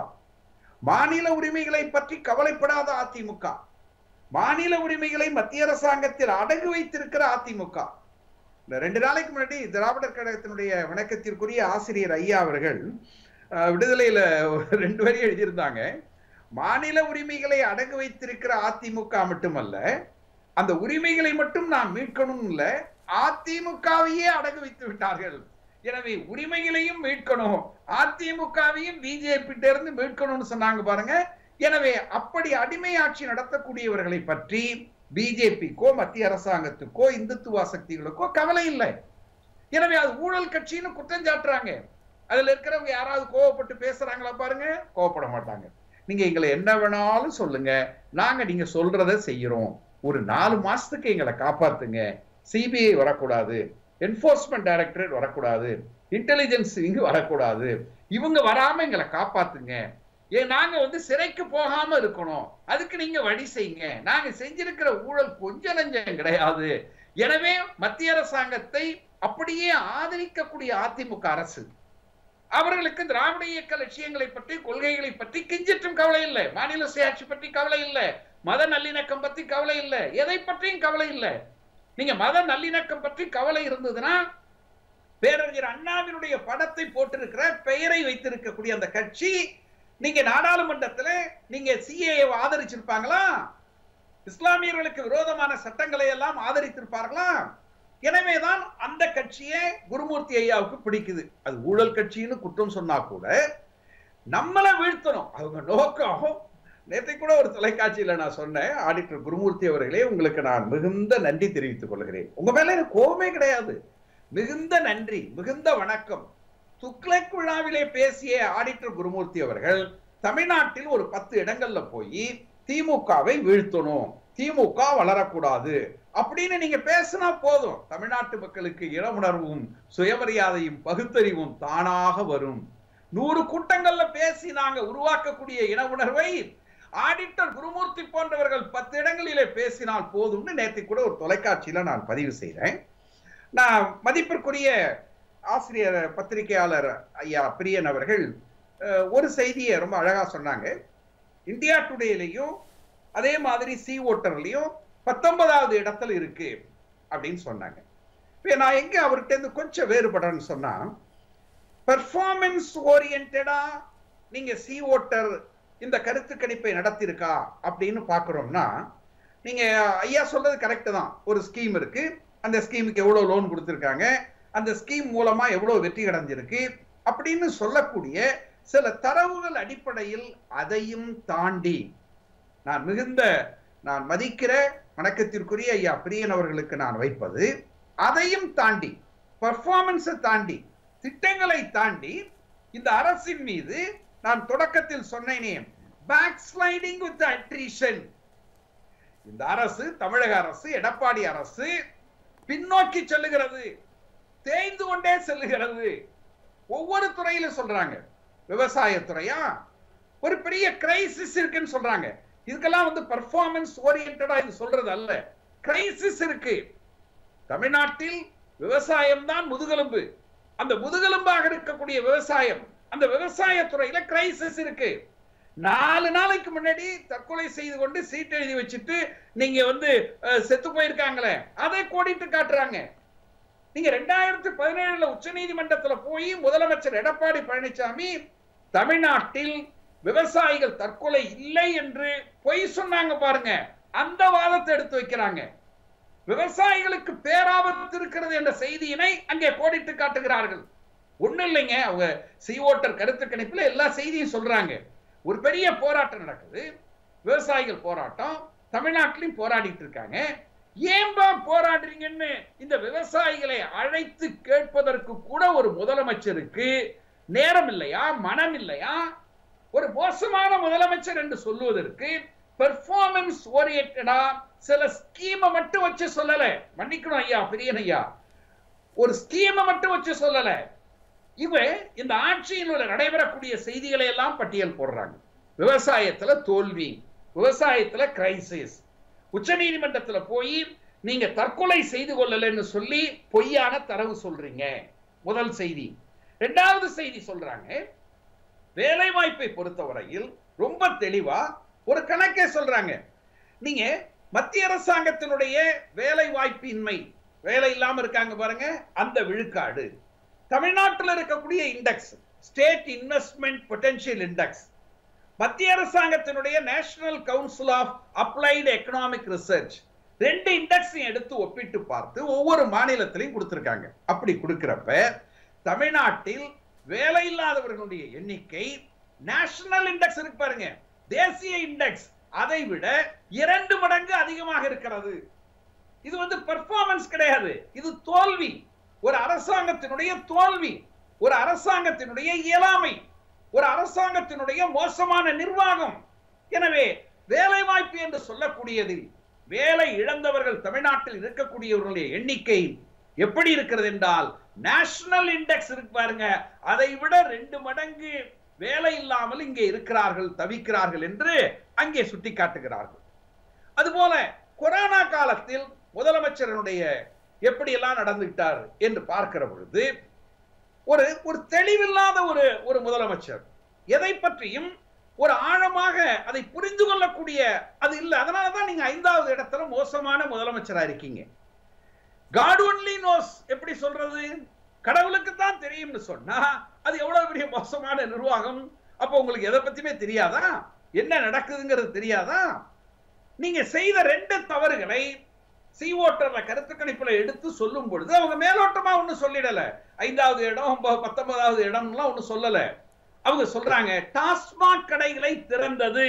மாநில உரிமைகளை பற்றி கவலைப்படாத அதிமுக மாநில உரிமைகளை மத்திய அரசாங்கத்தில் அடகு வைத்திருக்கிற அதிமுக இந்த ரெண்டு நாளைக்கு முன்னாடி திராவிடர் கழகத்தினுடைய வணக்கத்திற்குரிய ஆசிரியர் ஐயா அவர்கள் அஹ், விடுதலையில ஒரு ரெண்டு வரி எழுதியிருந்தாங்க மாநில உரிமைகளை அடகு வைத்திருக்கிற அதிமுக மட்டுமல்ல அந்த உரிமைகளை மட்டும் நாம் மீட்கணும் இல்ல அதிமுகவையே அடகு வைத்து விட்டார்கள் எனவே உரிமைகளையும் மீட்கணும் அதிமுகவையும் பிஜேபி இருந்து மீட்கணும்னு சொன்னாங்க பாருங்க எனவே அப்படி அடிமை ஆட்சி நடத்தக்கூடியவர்களை பற்றி பிஜேபிக்கோ மத்திய அரசாங்கத்துக்கோ இந்துத்துவ சக்திகளுக்கோ கவலை இல்லை எனவே அது ஊழல் கட்சின்னு குற்றம் சாட்டுறாங்க அதுல இருக்கிறவங்க யாராவது கோவப்பட்டு பேசுறாங்களா பாருங்க கோவப்பட மாட்டாங்க நீங்க எங்களை என்ன வேணாலும் சொல்லுங்க நாங்க நீங்க சொல்றத செய்யறோம் ஒரு நாலு மாசத்துக்கு எங்களை காப்பாத்துங்க சிபிஐ வரக்கூடாது என்போர்ஸ்மெண்ட் டைரக்டரேட் வரக்கூடாது இன்டெலிஜென்ஸ் இங்கு வரக்கூடாது இவங்க வராம எங்களை காப்பாத்துங்க ஏன் நாங்க வந்து சிறைக்கு போகாம இருக்கணும் அதுக்கு நீங்க வழி செய்யுங்க நாங்க செஞ்சிருக்கிற ஊழல் கொஞ்சம் நஞ்சம் கிடையாது எனவே மத்திய அரசாங்கத்தை அப்படியே ஆதரிக்கக்கூடிய அதிமுக அரசு அவர்களுக்கு திராவிட இயக்க லட்சியங்களை பற்றி கொள்கைகளை பற்றி கிஞ்சிற்றும் கவலை இல்லை மாநில சுயாட்சி பற்றி கவலை இல்லை மத நல்லிணக்கம் பற்றி கவலை இல்லை எதை பற்றியும் கவலை இல்லை நீங்க மத நல்லிணக்கம் பற்றி கவலை இருந்ததுன்னா பேரறிஞர் அண்ணாவினுடைய படத்தை போட்டிருக்கிற பெயரை வைத்திருக்கக்கூடிய அந்த கட்சி நீங்க நாடாளுமன்றத்துல நீங்க சிஏ ஆதரிச்சிருப்பாங்களா இஸ்லாமியர்களுக்கு விரோதமான சட்டங்களை எல்லாம் ஆதரித்திருப்பார்களா எனவேதான் அந்த கட்சியே குருமூர்த்தி ஐயாவுக்கு பிடிக்குது அது ஊழல் கட்சின்னு குற்றம் சொன்னா கூட நம்மளை வீழ்த்தணும் அவங்க நோக்கம் நேற்றை கூட ஒரு தொலைக்காட்சியில நான் சொன்னேன் ஆடிட்டர் குருமூர்த்தி அவர்களே உங்களுக்கு நான் மிகுந்த நன்றி தெரிவித்துக் கொள்கிறேன் உங்க மேல எனக்கு கோபமே கிடையாது மிகுந்த நன்றி மிகுந்த வணக்கம் துக்ளக் விழாவிலே பேசிய ஆடிட்டர் குருமூர்த்தி அவர்கள் தமிழ்நாட்டில் ஒரு பத்து இடங்கள்ல போய் திமுகவை வீழ்த்தணும் திமுக வளரக்கூடாது அப்படின்னு நீங்க பேசினா போதும் தமிழ்நாட்டு மக்களுக்கு இளமுணர்வும் சுயமரியாதையும் பகுத்தறிவும் தானாக வரும் நூறு கூட்டங்கள்ல பேசி நாங்க உருவாக்கக்கூடிய இன உணர்வை ஆடிட்டர் குருமூர்த்தி போன்றவர்கள் பத்து இடங்களிலே பேசினால் போதும்னு நேற்று கூட ஒரு தொலைக்காட்சியில நான் பதிவு செய்தேன் நான் மதிப்பிற்குரிய ஆசிரியர் பத்திரிகையாளர் ஐயா பிரியன் அவர்கள் அஹ், ஒரு செய்தியை ரொம்ப அழகா சொன்னாங்க இந்தியா டுடேலையும் அதே மாதிரி சி ஓட்டர்லயும் பத்தொன்பதாவது இடத்துல இருக்கு அப்படின்னு சொன்னாங்க இப்ப நான் எங்க அவர்கிட்ட இருந்து கொஞ்சம் வேறுபடுறேன்னு சொன்னா பெர்ஃபார்மன்ஸ் ஓரியன்டா நீங்க சி ஓட்டர் இந்த கருத்து கணிப்பை நடத்திருக்கா அப்படின்னு பாக்குறோம்னா நீங்க ஐயா சொல்றது கரெக்ட் தான் ஒரு ஸ்கீம் இருக்கு அந்த ஸ்கீமுக்கு எவ்வளவு லோன் கொடுத்திருக்காங்க அந்த ஸ்கீம் மூலமா எவ்வளவு வெற்றி அடைஞ்சிருக்கு அப்படின்னு சொல்லக்கூடிய சில தரவுகள் அடிப்படையில் அதையும் தாண்டி நான் மிகுந்த நான் மதிக்கிற வணக்கத்திற்குரிய ஐயா பிரியன் அவர்களுக்கு நான் வைப்பது அதையும் தாண்டி பர்ஃபார்மன்ஸை தாண்டி திட்டங்களை தாண்டி இந்த அரசின் மீது நான் தொடக்கத்தில் சொன்னேனே பேக் ஸ்லைடிங் வித் அட்ரிஷன் இந்த அரசு தமிழக அரசு எடப்பாடி அரசு பின்னோக்கி செல்லுகிறது தேய்ந்து கொண்டே செல்லுகிறது ஒவ்வொரு துறையிலும் சொல்றாங்க விவசாயத்துறையா ஒரு பெரிய கிரைசிஸ் இருக்குன்னு சொல்றாங்க இதுக்கெல்லாம் வந்து பர்ஃபார்மன்ஸ் ஓரியன்டா இது சொல்றது அல்ல கிரைசிஸ் இருக்கு தமிழ்நாட்டில் விவசாயம் தான் முதுகெலும்பு அந்த முதுகெலும்பாக இருக்கக்கூடிய விவசாயம் அந்த விவசாய துறையில கிரைசிஸ் இருக்கு நாலு நாளைக்கு முன்னாடி தற்கொலை செய்து கொண்டு சீட் எழுதி வச்சுட்டு நீங்க வந்து அஹ், செத்து போயிருக்காங்களே அதை கோடிட்டு காட்டுறாங்க நீங்க ரெண்டாயிரத்தி பதினேழுல உச்ச நீதிமன்றத்துல போய் முதலமைச்சர் எடப்பாடி பழனிசாமி தமிழ்நாட்டில் விவசாயிகள் தற்கொலை இல்லை என்று பொய் சொன்னாங்க பாருங்க அந்த வாதத்தை எடுத்து வைக்கிறாங்க விவசாயிகளுக்கு பேராபத்து இருக்கிறது என்ற செய்தியினை அங்கே கோடிட்டு காட்டுகிறார்கள் ஒண்ணும் இல்லைங்க அவங்க சிஓட்டர் கருத்து கணிப்புல எல்லா செய்தியும் சொல்றாங்க ஒரு பெரிய போராட்டம் நடக்குது விவசாயிகள் போராட்டம் தமிழ்நாட்டிலும் போராடிட்டு இருக்காங்க ஏன்பா போராடுறீங்கன்னு இந்த விவசாயிகளை அழைத்து கேட்பதற்கு கூட ஒரு முதலமைச்சருக்கு நேரம் இல்லையா மனம் இல்லையா ஒரு மோசமான முதலமைச்சர் என்று சொல்லுவதற்கு பெர்ஃபார்மன்ஸ் ஓரியன்டா சில ஸ்கீமை மட்டும் வச்சு சொல்லல மன்னிக்கணும் ஐயா பிரியன் ஐயா ஒரு ஸ்கீமை மட்டும் வச்சு சொல்லல இவன் இந்த ஆட்சியில் உள்ள நடைபெறக்கூடிய செய்திகளை எல்லாம் பட்டியல் போடுறாங்க விவசாயத்துல தோல்வி விவசாயத்துல கிரைசிஸ் உச்ச நீதிமன்றத்துல போய் நீங்க தற்கொலை செய்து கொள்ளலன்னு சொல்லி பொய்யான தரவு சொல்றீங்க முதல் செய்தி இரண்டாவது செய்தி சொல்றாங்க வேலை வாய்ப்பை பொறுத்தவரையில் ரொம்ப தெளிவா ஒரு கணக்கே சொல்றாங்க நீங்க மத்திய அரசாங்கத்தினுடைய வேலை வாய்ப்பின்மை வேலை இல்லாம இருக்காங்க பாருங்க அந்த விழுக்காடு தமிழ்நாட்டில் இருக்கக்கூடிய index state investment potential index மத்திய அரசாங்கத்தினுடைய national council of applied economic research ரெண்டு இண்டெக்ஸையும் எடுத்து ஒப்பிட்டு பார்த்து ஒவ்வொரு மாநிலத்திலையும் கொடுத்திருக்காங்க அப்படி கொடுக்கிறப்ப தமிழ்நாட்டில் வேலை இல்லாதவர்களுடைய எண்ணிக்கை நேஷனல் இண்டெக்ஸ் இருக்கு பாருங்க தேசிய இண்டெக்ஸ் அதை விட இரண்டு மடங்கு அதிகமாக இருக்கிறது இது வந்து பெர்ஃபார்மன்ஸ் கிடையாது இது தோல்வி ஒரு அரசாங்கத்தினுடைய தோல்வி ஒரு அரசாங்கத்தினுடைய இயலாமை ஒரு அரசாங்கத்தினுடைய மோசமான நிர்வாகம் எனவே வேலை வாய்ப்பு என்று சொல்லக்கூடியதில் வேலை இழந்தவர்கள் தமிழ்நாட்டில் இருக்கக்கூடியவர்களுடைய எண்ணிக்கை எப்படி இருக்கிறது என்றால் நேஷனல் இண்டெக்ஸ் இருக்கு பாருங்க அதை விட ரெண்டு மடங்கு வேலை இல்லாமல் இங்கே இருக்கிறார்கள் தவிக்கிறார்கள் என்று அங்கே சுட்டிக்காட்டுகிறார்கள் அதுபோல கொரோனா காலத்தில் முதலமைச்சரனுடைய எப்படியெல்லாம் நடந்துகிட்டார் என்று பார்க்கிற பொழுது ஒரு ஒரு தெளிவில்லாத ஒரு ஒரு முதலமைச்சர் எதை பற்றியும் ஒரு ஆழமாக அதை புரிந்து கொள்ளக்கூடிய அது இல்லை அதனால தான் நீங்க ஐந்தாவது இடத்துல மோசமான முதலமைச்சரா இருக்கீங்க காட் ஒன்லி நோஸ் எப்படி சொல்றது கடவுளுக்கு தான் தெரியும்னு சொன்னா அது எவ்வளவு பெரிய மோசமான நிர்வாகம் அப்போ உங்களுக்கு எதை பத்தியுமே தெரியாதா என்ன நடக்குதுங்கிறது தெரியாதா நீங்க செய்த ரெண்டு தவறுகளை சி ஓட்டர்ல கருத்து கணிப்புல எடுத்து சொல்லும் பொழுது அவங்க மேலோட்டமா ஒண்ணு சொல்லிடல ஐந்தாவது இடம் ப- பத்தொன்பதாவது இடம்லாம் ஒண்ணு சொல்லல அவங்க சொல்றாங்க டாஸ்மாக் கடைகளை திறந்தது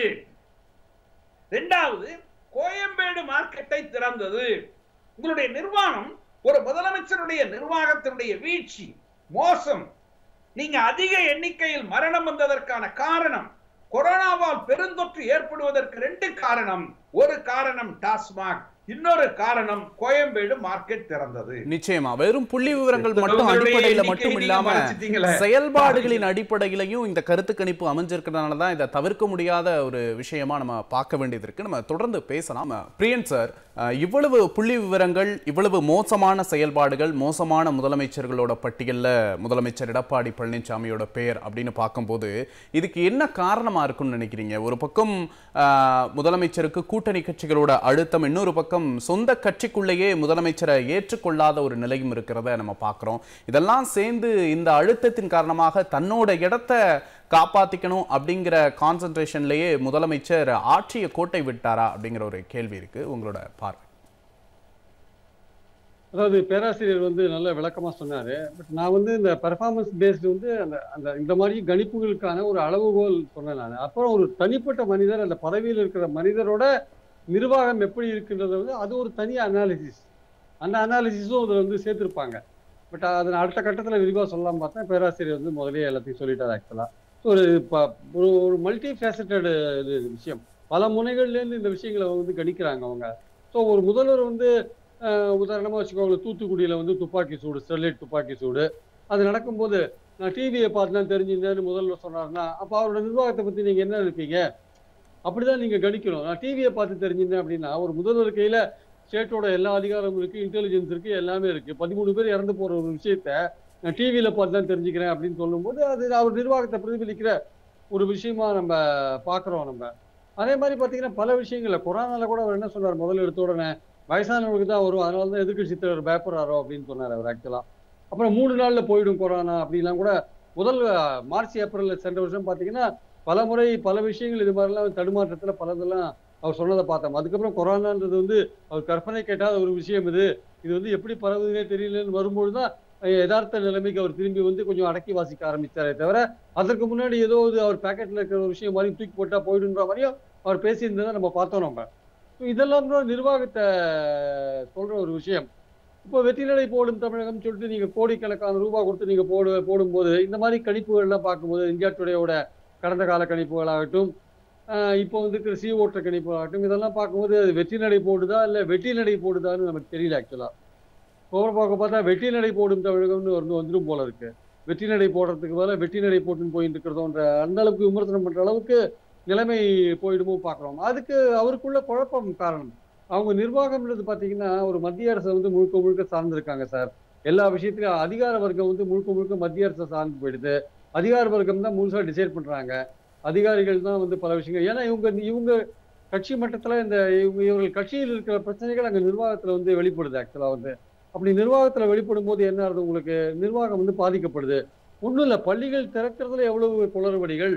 ரெண்டாவது கோயம்பேடு மார்க்கெட்டை திறந்தது உங்களுடைய நிர்வாகம் ஒரு முதலமைச்சருடைய நிர்வாகத்தினுடைய வீழ்ச்சி மோசம் நீங்க அதிக எண்ணிக்கையில் மரணம் வந்ததற்கான காரணம் கொரோனாவால் பெருந்தொற்று ஏற்படுவதற்கு ரெண்டு காரணம் ஒரு காரணம் டாஸ்மாக் இன்னொரு காரணம் கோயம்பேடு மார்க்கெட் திறந்தது நிச்சயமா வெறும் புள்ளி விவரங்கள் மட்டும் உங்களுடைய அடிப்படையில எண்ணிக்கையை மட்டும் நீங்க இல்லாம மறைச்சிட்டீங்களே. செயல்பாடுகளின் அடிப்படையிலையும் இந்த கருத்து கணிப்பு அமைஞ்சிருக்கிறதுனால தான் இதை தவிர்க்க முடியாத ஒரு விஷயமா நம்ம பார்க்க வேண்டியது இருக்கு நம்ம தொடர்ந்து பேசலாம் பிரியன் சார் அஹ், இவ்வளவு புள்ளி விவரங்கள் இவ்வளவு மோசமான செயல்பாடுகள் மோசமான முதலமைச்சர்களோட பட்டியல்ல முதலமைச்சர் எடப்பாடி பழனிசாமியோட பெயர் அப்படின்னு பார்க்கும்போது இதுக்கு என்ன காரணமா இருக்கும்னு நினைக்கிறீங்க ஒரு பக்கம் அஹ், முதலமைச்சருக்கு கூட்டணி கட்சிகளோட அழுத்தம் இன்னொரு பக்கம் சொந்த கட்சிக்குள்ளேயே முதலமைச்சரை ஏற்றுக்கொள்ளாத ஒரு நிலையும் இருக்கிறத நம்ம பார்க்குறோம் இதெல்லாம் சேர்ந்து இந்த அழுத்தத்தின் காரணமாக தன்னோட இடத்த காப்பாத்திக்கணும் அப்படிங்கிற கான்சென்ட்ரேஷன்லயே முதலமைச்சர் ஆட்சியை கோட்டை விட்டாரா அப்படிங்கிற ஒரு கேள்வி இருக்கு உங்களோட பார்வை அதாவது பேராசிரியர் வந்து நல்ல விளக்கமா சொன்னாரு பட் நான் வந்து இந்த பெர்ஃபார்மன்ஸ் பேஸ்டு வந்து அந்த அந்த இந்த மாதிரி கணிப்புகளுக்கான ஒரு அளவுகோல் சொன்னேன் நான் அப்புறம் ஒரு தனிப்பட்ட மனிதர் அந்த பதவியில் இருக்கிற மனிதரோட நிர்வாகம் எப்படி இருக்கின்றது வந்து அது ஒரு தனி அனாலிசிஸ் அந்த அனாலிசிஸும் அதில் வந்து சேர்த்துருப்பாங்க பட் அதை நான் அடுத்த கட்டத்தில் விரிவாக சொல்லலாம் பார்த்தேன் பேராசிரியர் வந்து முதலே எல்லாத்தையும் சொல்லிட்டார் ஆக்சுவலாக ஸோ ஒரு ப- ஒரு ஒரு மல்டி ஃபேசட்டட் இது விஷயம் பல முனைகள்லேருந்து இந்த விஷயங்களை வந்து கணிக்கிறாங்க அவங்க ஸோ ஒரு முதல்வர் வந்து அஹ், உதாரணமா வச்சுக்கோங்களேன் தூத்துக்குடியில வந்து துப்பாக்கி சூடு ஸ்டெர்லைட் துப்பாக்கி சூடு அது நடக்கும்போது நான் டிவியை பார்த்து தான் தெரிஞ்சிருந்தேன்னு முதல்வர் சொன்னாருன்னா அப்போ அவரோட நிர்வாகத்தை பத்தி நீங்க என்ன நினைப்பீங்க அப்படிதான் நீங்க கணிக்கணும் நான் டிவியை பார்த்து தெரிஞ்சிருந்தேன் அப்படின்னா ஒரு முதல்வர் கையில ஸ்டேட்டோட எல்லா அதிகாரமும் இருக்கு இன்டெலிஜென்ஸ் இருக்கு எல்லாமே இருக்கு பதிமூணு பேர் இறந்து போற ஒரு விஷயத்த நான் டிவியில பார்த்து தான் தெரிஞ்சுக்கிறேன் அப்படின்னு சொல்லும்போது அது அவர் நிர்வாகத்தை பிரதிபலிக்கிற ஒரு விஷயமா நம்ம பார்க்குறோம் நம்ம அதே மாதிரி பார்த்தீங்கன்னா பல விஷயங்கள்ல கொரோனால கூட அவர் என்ன சொன்னார் முதல்ல எடுத்த உடனே வயசானவங்களுக்கு தான் வரும் அதனால தான் எதிர்க்கட்சி தலைவர் பயப்படுறாரோ அப்படின்னு சொன்னார் அவர் ஆக்சுவலா அப்புறம் மூணு நாள்ல போயிடும் கொரோனா அப்படிலாம் கூட முதல் அஹ், மார்ச் ஏப்ரல்ல சென்ற வருஷம் பார்த்தீங்கன்னா பல முறை பல விஷயங்கள் இது மாதிரிலாம் தடுமாற்றத்துல பலதெல்லாம் அவர் சொன்னதை பார்த்தோம் அதுக்கப்புறம் கொரோனான்றது வந்து அவர் கற்பனை கேட்டாத ஒரு விஷயம் இது இது வந்து எப்படி பரவுதுன்னே தெரியலன்னு வரும்பொழுது தான் அஹ், யதார்த்த நிலைமைக்கு அவர் திரும்பி வந்து கொஞ்சம் அடக்கி வாசிக்க ஆரம்பிச்சாரே தவிர அதற்கு முன்னாடி ஏதோ ஒரு அவர் பேக்கெட்ல இருக்கிற ஒரு விஷயம் மாதிரி தூக்கி போட்டா போயிடுன்ற மாதிரியும் அவர் பேசியிருந்ததை நம்ம பார்த்தோம் நம்ம So இதெல்லாம் கூட நிர்வாகத்தை சொல்ற ஒரு விஷயம் இப்போ வெற்றிநடை போடும் தமிழகம் சொல்லிட்டு நீங்க கோடிக்கணக்கான ரூபாய் கொடுத்து நீங்க போடு போடும்போது இந்த மாதிரி கணிப்புகள்லாம் பார்க்கும்போது இந்தியா டுடேயோட கடந்த கால கணிப்புகளாகட்டும் ஆஹ் இப்போ வந்து இருக்கிற சி ஓட்ட கணிப்புகளாகட்டும் இதெல்லாம் பார்க்கும்போது அது வெற்றி நடை போடுதா இல்லை வெற்றி நடை போடுதான்னு நமக்கு தெரியல ஆக்சுவலா போகிற பார்க்க பார்த்தா வெற்றி நடை போடும் தமிழகம்னு வந்து வந்துடும் போல இருக்கு வெற்றி நடை போடுறதுக்கு பதிலாக வெற்றி நடை போட்டுன்னு போயிட்டு இருக்கிறதோன்ற அந்த அளவுக்கு விமர்சனம் பண்ற அளவுக்கு நிலைமை போயிடுமோ பார்க்குறோம் அதுக்கு அவருக்குள்ள குழப்பம் காரணம் அவங்க நிர்வாகம்ன்றது பார்த்தீங்கன்னா ஒரு மத்திய அரசை வந்து முழுக்க முழுக்க சார்ந்திருக்காங்க சார் எல்லா விஷயத்திலும் அதிகார வர்க்கம் வந்து முழுக்க முழுக்க மத்திய அரசை சார்ந்து போயிடுது அதிகார வர்க்கம் தான் முழுசா டிசைட் பண்றாங்க அதிகாரிகள் தான் வந்து பல விஷயங்கள் ஏன்னா இவங்க இவங்க கட்சி மட்டத்துல இந்த இவங்க இவர்கள் கட்சியில் இருக்கிற பிரச்சனைகள் அங்க நிர்வாகத்துல வந்து வெளிப்படுது ஆக்சுவலா வந்து அப்படி நிர்வாகத்துல வெளிப்படும் போது என்ன ஆகுது உங்களுக்கு நிர்வாகம் வந்து பாதிக்கப்படுது ஒண்ணும் இல்ல பள்ளிகள் திறக்கிறதுல எவ்வளவு குளறுபடிகள்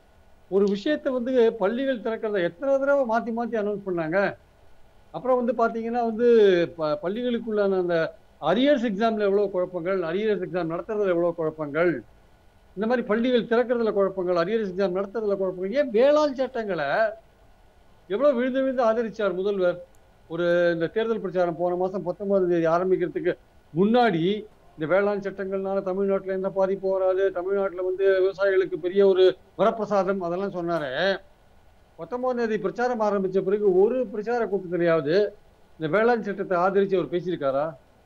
ஒரு விஷயத்தை வந்து பள்ளிகள் திறக்கிறத எத்தனை தடவை மாத்தி மாத்தி அனௌன்ஸ் பண்ணாங்க அப்புறம் வந்து பாத்தீங்கன்னா வந்து ப- பள்ளிகளுக்குள்ளான அந்த அரியர்ஸ் எக்ஸாம்ல எவ்வளவு குழப்பங்கள் அரியர்ஸ் எக்ஸாம் நடத்துறதுல எவ்வளவு குழப்பங்கள் இந்த மாதிரி பள்ளிகள் திறக்கிறதுல குழப்பங்கள் அரியர்ஸ் எக்ஸாம் நடத்துறதுல குழப்பங்கள் ஏன் வேளாண் சட்டங்களை எவ்வளவு விழுந்து விழுந்து ஆதரிச்சார் முதல்வர் ஒரு இந்த தேர்தல் பிரச்சாரம் போன மாசம் பத்தொன்பதாம் தேதி ஆரம்பிக்கிறதுக்கு முன்னாடி இந்த வேளாண் சட்டங்கள்னால தமிழ்நாட்டுல எந்த பாதிப்பு வராது தமிழ்நாட்டுல வந்து விவசாயிகளுக்கு பெரிய ஒரு வரப்பிரசாதம் அதெல்லாம் சொன்னாரு பத்தொன்பதாம் தேதி பிரச்சாரம் ஆரம்பிச்ச பிறகு ஒரு பிரச்சார கூட்டத்திலேயாவது இந்த வேளாண் சட்டத்தை ஆதரிச்சு அவர் பேசியிருக்காரா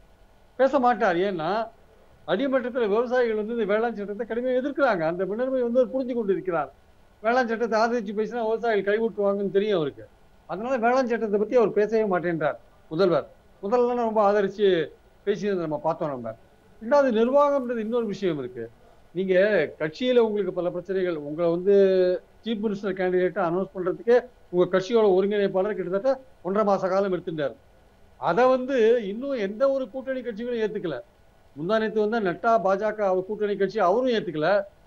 பேச மாட்டார் ஏன்னா அடிமட்டத்துல விவசாயிகள் வந்து இந்த வேளாண் சட்டத்தை கடுமையாக எதிர்க்கிறாங்க அந்த உணர்வை வந்து அவர் புரிஞ்சு கொண்டு இருக்கிறார் வேளாண் சட்டத்தை ஆதரிச்சு பேசினா விவசாயிகள் கைவிட்டுவாங்கன்னு தெரியும் அவருக்கு அதனால வேளாண் சட்டத்தை பத்தி அவர் பேசவே மாட்டேன்றார் முதல்வர் முதல்ல ரொம்ப ஆதரிச்சு பேசியதை நம்ம பார்த்தோம் நம்ம ரெண்டாவது நிர்வாகம்ன்றது இன்னொரு விஷயம் இருக்கு நீங்க கட்சியில உங்களுக்கு பல பிரச்சனைகள் உங்களை வந்து சீஃப் மினிஸ்டர் கேண்டிடேட்டை அனௌன்ஸ் பண்றதுக்கு உங்க கட்சியோட ஒருங்கிணைப்பாளர் கிட்டத்தட்ட ஒன்றரை மாச காலம் எடுத்துட்டார் அதை வந்து இன்னும் எந்த ஒரு கூட்டணி கட்சிகளும் ஏத்துக்கல முந்தானத்து வந்தா நட்டா பாஜக அவர் கூட்டணி கட்சி அவரும் ஏத்துக்கல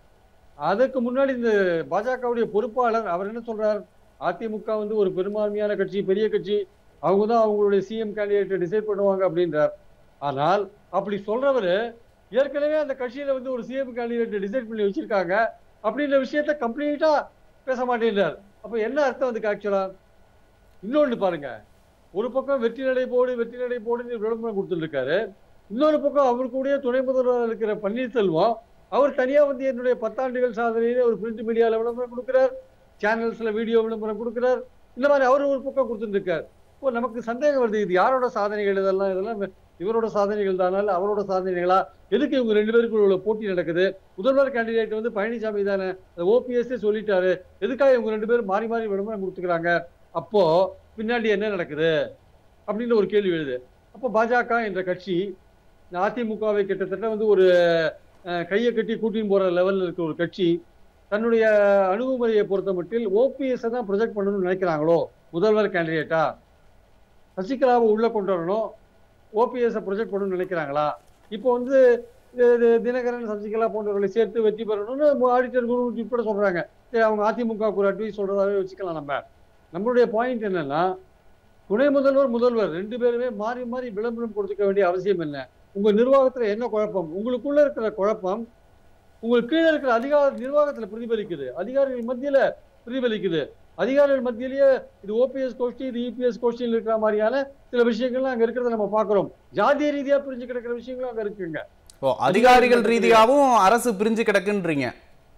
அதுக்கு முன்னாடி இந்த பாஜகவுடைய பொறுப்பாளர் அவர் என்ன சொல்றார் அதிமுக வந்து ஒரு பெரும்பான்மையான கட்சி பெரிய கட்சி அவங்க தான் அவங்களுடைய சிஎம் கேண்டிடேட்டை டிசைட் பண்ணுவாங்க அப்படின்றார் ஆனால் அப்படி சொல்றவரு ஏற்கனவே அந்த கட்சியில வந்து ஒரு சிஎம் கேண்டிடேட்டை டிசைட் பண்ணி வச்சிருக்காங்க அப்படின்ற விஷயத்த கம்ப்ளீட்டா பேச மாட்டேன்றார் அப்ப என்ன அர்த்தம் அதுக்கு ஆக்சுவலா இன்னொன்னு பாருங்க ஒரு பக்கம் வெற்றி நடை போடு வெற்றி நடை போடுன்னு விளம்பரம் கொடுத்துட்டு இருக்காரு இன்னொரு பக்கம் அவர் கூடயே துணை முதல்வர் இருக்கிற பன்னீர்செல்வம் அவர் தனியா வந்து என்னுடைய பத்தாண்டுகள் சாதனையில ஒரு பிரிண்ட் மீடியால விளம்பரம் கொடுக்கிறார் சேனல்ஸ்ல வீடியோ விளம்பரம் கொடுக்கிறார் இந்த மாதிரி அவர் ஒரு பக்கம் கொடுத்துட்டு இருக்கார் இப்போ நமக்கு சந்தேகம் வருது இது யாரோட சாதனைகள் இதெல்லாம் இதெல்லாம் இவரோட சாதனைகள் தானா இல்ல அவரோட சாதனைகளா எதுக்கு இவங்க ரெண்டு பேருக்குள்ள உள்ள போட்டி நடக்குது முதல்வர் கேண்டிடேட் வந்து பழனிசாமி தானே ஓபிஎஸ் சொல்லிட்டாரு எதுக்காக இவங்க ரெண்டு பேரும் மாறி மாறி விளம்பரம் கொடுத்துக்கிறாங்க அப்போ பின்னாடி என்ன நடக்குது அப்படின்னு ஒரு கேள்வி எழுது அப்போ பாஜக என்ற கட்சி அதிமுகவை கிட்டத்தட்ட வந்து ஒரு அஹ், கையை கட்டி கூட்டின்னு போற லெவல்ல இருக்க ஒரு கட்சி தன்னுடைய அணுகுமுறையை பொறுத்த மட்டில் ஓபிஎஸ் தான் ப்ரொஜெக்ட் பண்ணணும்னு நினைக்கிறாங்களோ முதல்வர் கேண்டிடேட்டா சசிகலாவை உள்ள கொண்டு வரணும் ஓபிஎஸ் ப்ரொஜெக்ட் பண்ணணும்னு நினைக்கிறாங்களா இப்போ வந்து இது- இது தினகரன் சசிகலா போன்றவர்களை சேர்த்து வெற்றி பெறணும்னு ஆடிட்டர் குரு உட்பட சொல்றாங்க சரி அவங்க அதிமுக ஒரு அட்வைஸ் சொல்றதாவே வச்சுக்கலாம் நம்ம நம்மளுடைய பாயிண்ட் என்னன்னா துணை முதல்வர் முதல்வர் ரெண்டு பேருமே மாறி மாறி விளம்பரம் கொடுத்துக்க வேண்டிய அவசியம் என்ன உங்க நிர்வாகத்துல என்ன குழப்பம் உங்களுக்குள்ள இருக்கிற குழப்பம் உங்களுக்கு கீழே இருக்கிற அதிகார நிர்வாகத்துல பிரதிபலிக்குது அதிகாரிகள் மத்தியில பிரதிபலிக்குது அதிகாரிகள் மத்தியிலேயே இது ஓபிஎஸ் கோஷ்டி இது இபிஎஸ் கோஷ்டியில் இருக்கிற மாதிரியான சில விஷயங்கள்லாம் அங்க இருக்கிறத நம்ம பாக்குறோம் ஜாதிய ரீதியா பிரிஞ்சு கிடக்கிற விஷயங்களும் அங்க இருக்குங்க ஓ அதிகாரிகள் ரீதியாவும் அரசு பிரிஞ்சு கிடக்குன்றீங்க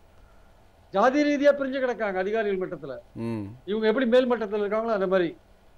ஜாதி ரீதியா பிரிஞ்சு கிடக்காங்க அதிகாரிகள் மட்டத்துல ம் இவங்க எப்படி மேல் மட்டத்துல இருக்காங்களோ அந்த மாதிரி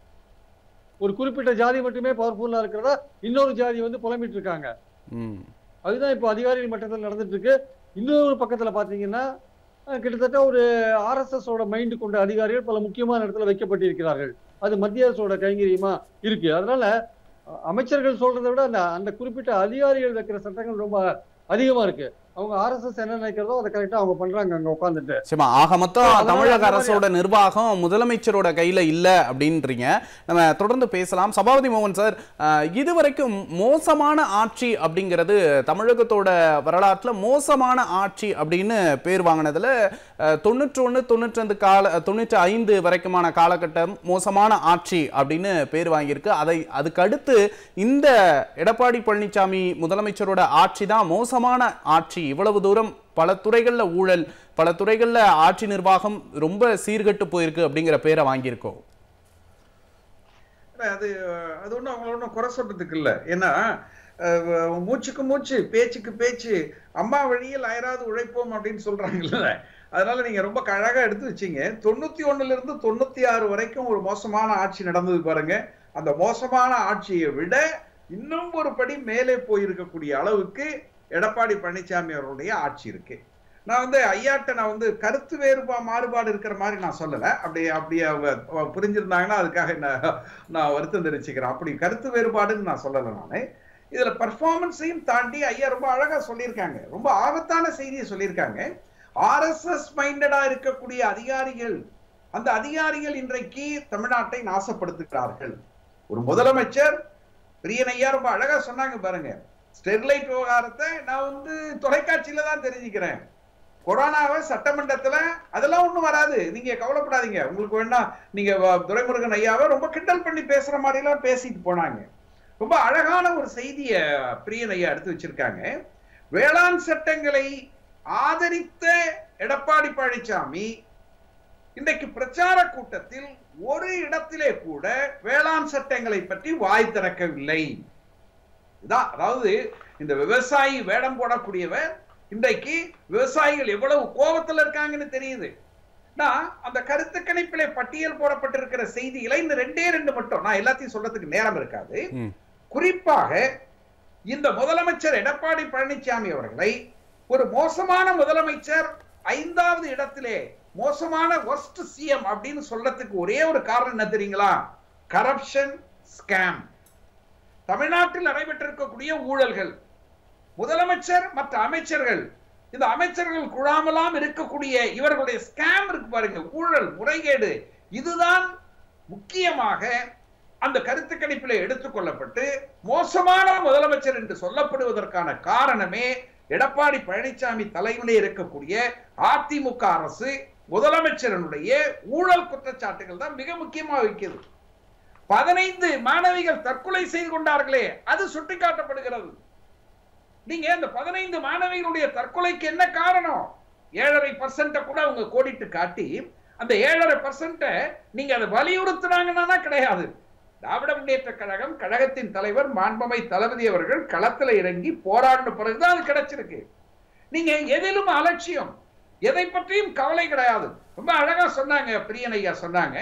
ஒரு குறிப்பிட்ட ஜாதி மட்டுமே பவர்ஃபுல்லா இருக்கிறதா இன்னொரு ஜாதி வந்து புலம்பிட்டு இருக்காங்க ம் அதுதான் இப்போ அதிகாரிகள் மட்டத்தில் நடந்துட்டு இருக்கு இன்னொரு பக்கத்துல பாத்தீங்கன்னா அஹ், கிட்டத்தட்ட ஒரு ஆர்எஸ்எஸ் ஓட மைண்ட் கொண்ட அதிகாரிகள் பல முக்கியமான இடத்துல வைக்கப்பட்டிருக்கிறார்கள் அது மத்திய அரசோட கைங்கரியமா இருக்கு அதனால அஹ், அமைச்சர்கள் சொல்றதை விட அந்த அந்த குறிப்பிட்ட அதிகாரிகள் வைக்கிற சட்டங்கள் ரொம்ப அதிகமா இருக்கு அவங்க ஆர்எஸ்எஸ் என்ன நினைக்கிறதோ அதை கரெக்டா அவங்க பண்றாங்க அங்க உட்காந்துட்டு சரிம்மா ஆக மொத்தம் அதனால தமிழக அந்த மாதிரி- அரசோட நிர்வாகம் முதலமைச்சரோட கையில இல்ல அப்படின்றீங்க நம்ம தொடர்ந்து பேசலாம் சபாபதி மோகன் சார் அஹ், இதுவரைக்கும் மோசமான ஆட்சி அப்படிங்கிறது தமிழகத்தோட வரலாற்றுல மோசமான ஆட்சி அப்படின்னு பேர் வாங்கினதுல தொண்ணூற்றி ஒன்று தொண்ணூற்றி ரெண்டு கால தொண்ணூற்றி ஐந்து வரைக்குமான காலகட்டம் மோசமான ஆட்சி அப்படின்னு பேர் வாங்கியிருக்கு அதை அதுக்கு அடுத்து இந்த எடப்பாடி பழனிசாமி முதலமைச்சரோட ஆட்சி தான் மோசமான ஆட்சி இவ்வளவு தூரம் பல துறைகள்ல ஊழல் பல துறைகள்ல ஆட்சி நிர்வாகம் ரொம்ப சீர்கெட்டு போயிருக்கு அப்படிங்கிற பேரை வாங்கியிருக்கோம் இல்ல, அது அது ஒன்றும் அவங்கள ஒன்றும் குறை சொல்றதுக்கு இல்லை ஏன்னா அஹ், மூச்சுக்கு மூச்சு பேச்சுக்கு பேச்சு அம்மா வழியில் ஆயிராவது உழைப்போம் அப்படின்னு சொல்றாங்கல்ல அதனால நீங்க ரொம்ப அழகா எடுத்து வச்சீங்க தொண்ணூத்தி ஒண்ணுல இருந்து தொண்ணூத்தி ஆறு வரைக்கும் ஒரு மோசமான ஆட்சி நடந்தது பாருங்க அந்த மோசமான ஆட்சியை விட இன்னும் ஒரு படி மேலே போயிருக்கக்கூடிய அளவுக்கு எடப்பாடி பழனிசாமி அவர்களுடைய ஆட்சி இருக்கு நான் வந்து ஐயாட்ட நான் வந்து கருத்து வேறுபா மாறுபாடு இருக்கிற மாதிரி நான் சொல்லல அப்படி அப்படி அவங்க அவங்க புரிஞ்சிருந்தாங்கன்னா அதுக்காக நான் நான் வருத்தம் தெரிவிச்சுக்கிறேன் அப்படி கருத்து வேறுபாடுன்னு நான் சொல்லலை நான் இதுல பர்ஃபார்மன்ஸையும் தாண்டி ஐயா ரொம்ப அழகா சொல்லியிருக்காங்க ரொம்ப ஆபத்தான செய்தியை சொல்லியிருக்காங்க ஆர்எஸ்எஸ் மைண்டடா இருக்கக்கூடிய அதிகாரிகள் அந்த அதிகாரிகள் இன்றைக்கு தமிழ்நாட்டை நாசப்படுத்துகிறார்கள் ஒரு முதலமைச்சர் பிரியன் ஐயா ரொம்ப அழகா சொன்னாங்க பாருங்க ஸ்டெர்லைட் விவகாரத்தை நான் வந்து தொலைக்காட்சியில தான் தெரிஞ்சுக்கிறேன் கொரோனாவை சட்டமன்றத்துல அதெல்லாம் ஒண்ணும் வராது நீங்க கவலைப்படாதீங்க உங்களுக்கு வேணா நீங்க வ- துரைமுருகன் ஐயாவை ரொம்ப கிண்டல் பண்ணி பேசுற மாதிரி எல்லாம் பேசிட்டு போனாங்க ரொம்ப அழகான ஒரு செய்திய பிரியன் ஐயா எடுத்து வச்சிருக்காங்க வேளாண் சட்டங்களை ஆதரித்த எடப்பாடி பழனிசாமி இன்றைக்கு பிரச்சார கூட்டத்தில் ஒரு இடத்திலே கூட வேளாண் சட்டங்களை பற்றி வாய் திறக்கவில்லை இதான் அதாவது இந்த விவசாயி வேடம் போடக்கூடியவர் இன்றைக்கு விவசாயிகள் எவ்வளவு கோபத்துல இருக்காங்கன்னு தெரியுது நான் அந்த கருத்து கணிப்பிலே பட்டியல் போடப்பட்டிருக்கிற செய்திகளை இந்த ரெண்டே ரெண்டு மட்டும் நான் எல்லாத்தையும் சொல்றதுக்கு நேரம் இருக்காது ம். குறிப்பாக இந்த முதலமைச்சர் எடப்பாடி பழனிசாமி அவர்களை ஒரு மோசமான முதலமைச்சர் ஐந்தாவது இடத்திலே மோசமான ஒஸ்ட் சிஎம் அப்படின்னு சொல்றதுக்கு ஒரே ஒரு காரணம் என்ன தெரியுங்களா கரப்ஷன் ஸ்கேம் தமிழ்நாட்டில் நடைபெற்றிருக்கக்கூடிய ஊழல்கள் முதலமைச்சர் மற்ற அமைச்சர்கள் இந்த அமைச்சர்கள் குழாமலாம் இருக்கக்கூடிய இவர்களுடைய ஸ்கேம் இருக்கு பாருங்க ஊழல் முறைகேடு இதுதான் முக்கியமாக அந்த கருத்து கணிப்பில் எடுத்துக்கொள்ளப்பட்டு மோசமான முதலமைச்சர் என்று சொல்லப்படுவதற்கான காரணமே எடப்பாடி பழனிசாமி தலைமையில் இருக்கக்கூடிய அதிமுக அரசு முதலமைச்சரனுடைய ஊழல் குற்றச்சாட்டுகள் தான் மிக முக்கியமா வைக்கிறது பதினைந்து மாணவிகள் தற்கொலை செய்து கொண்டார்களே அது சுட்டிக்காட்டப்படுகிறது நீங்க அந்த பதினைந்து மாணவிகளுடைய தற்கொலைக்கு என்ன காரணம் ஏழரை பர்சன்ட கூட அவங்க கோடிட்டு காட்டி அந்த ஏழரை பர்சன்ட நீங்க அதை வலியுறுத்துனாங்கன்னா கிடையாது திராவிட முன்னேற்ற கழகம் கழகத்தின் தலைவர் மாண்பமை தளபதி அவர்கள் களத்துல இறங்கி போராடின பிறகுதான் அது கிடைச்சிருக்கு நீங்க எதிலும் அலட்சியம் எதை பற்றியும் கவலை கிடையாது ரொம்ப அழகா சொன்னாங்க பிரியன் ஐயா சொன்னாங்க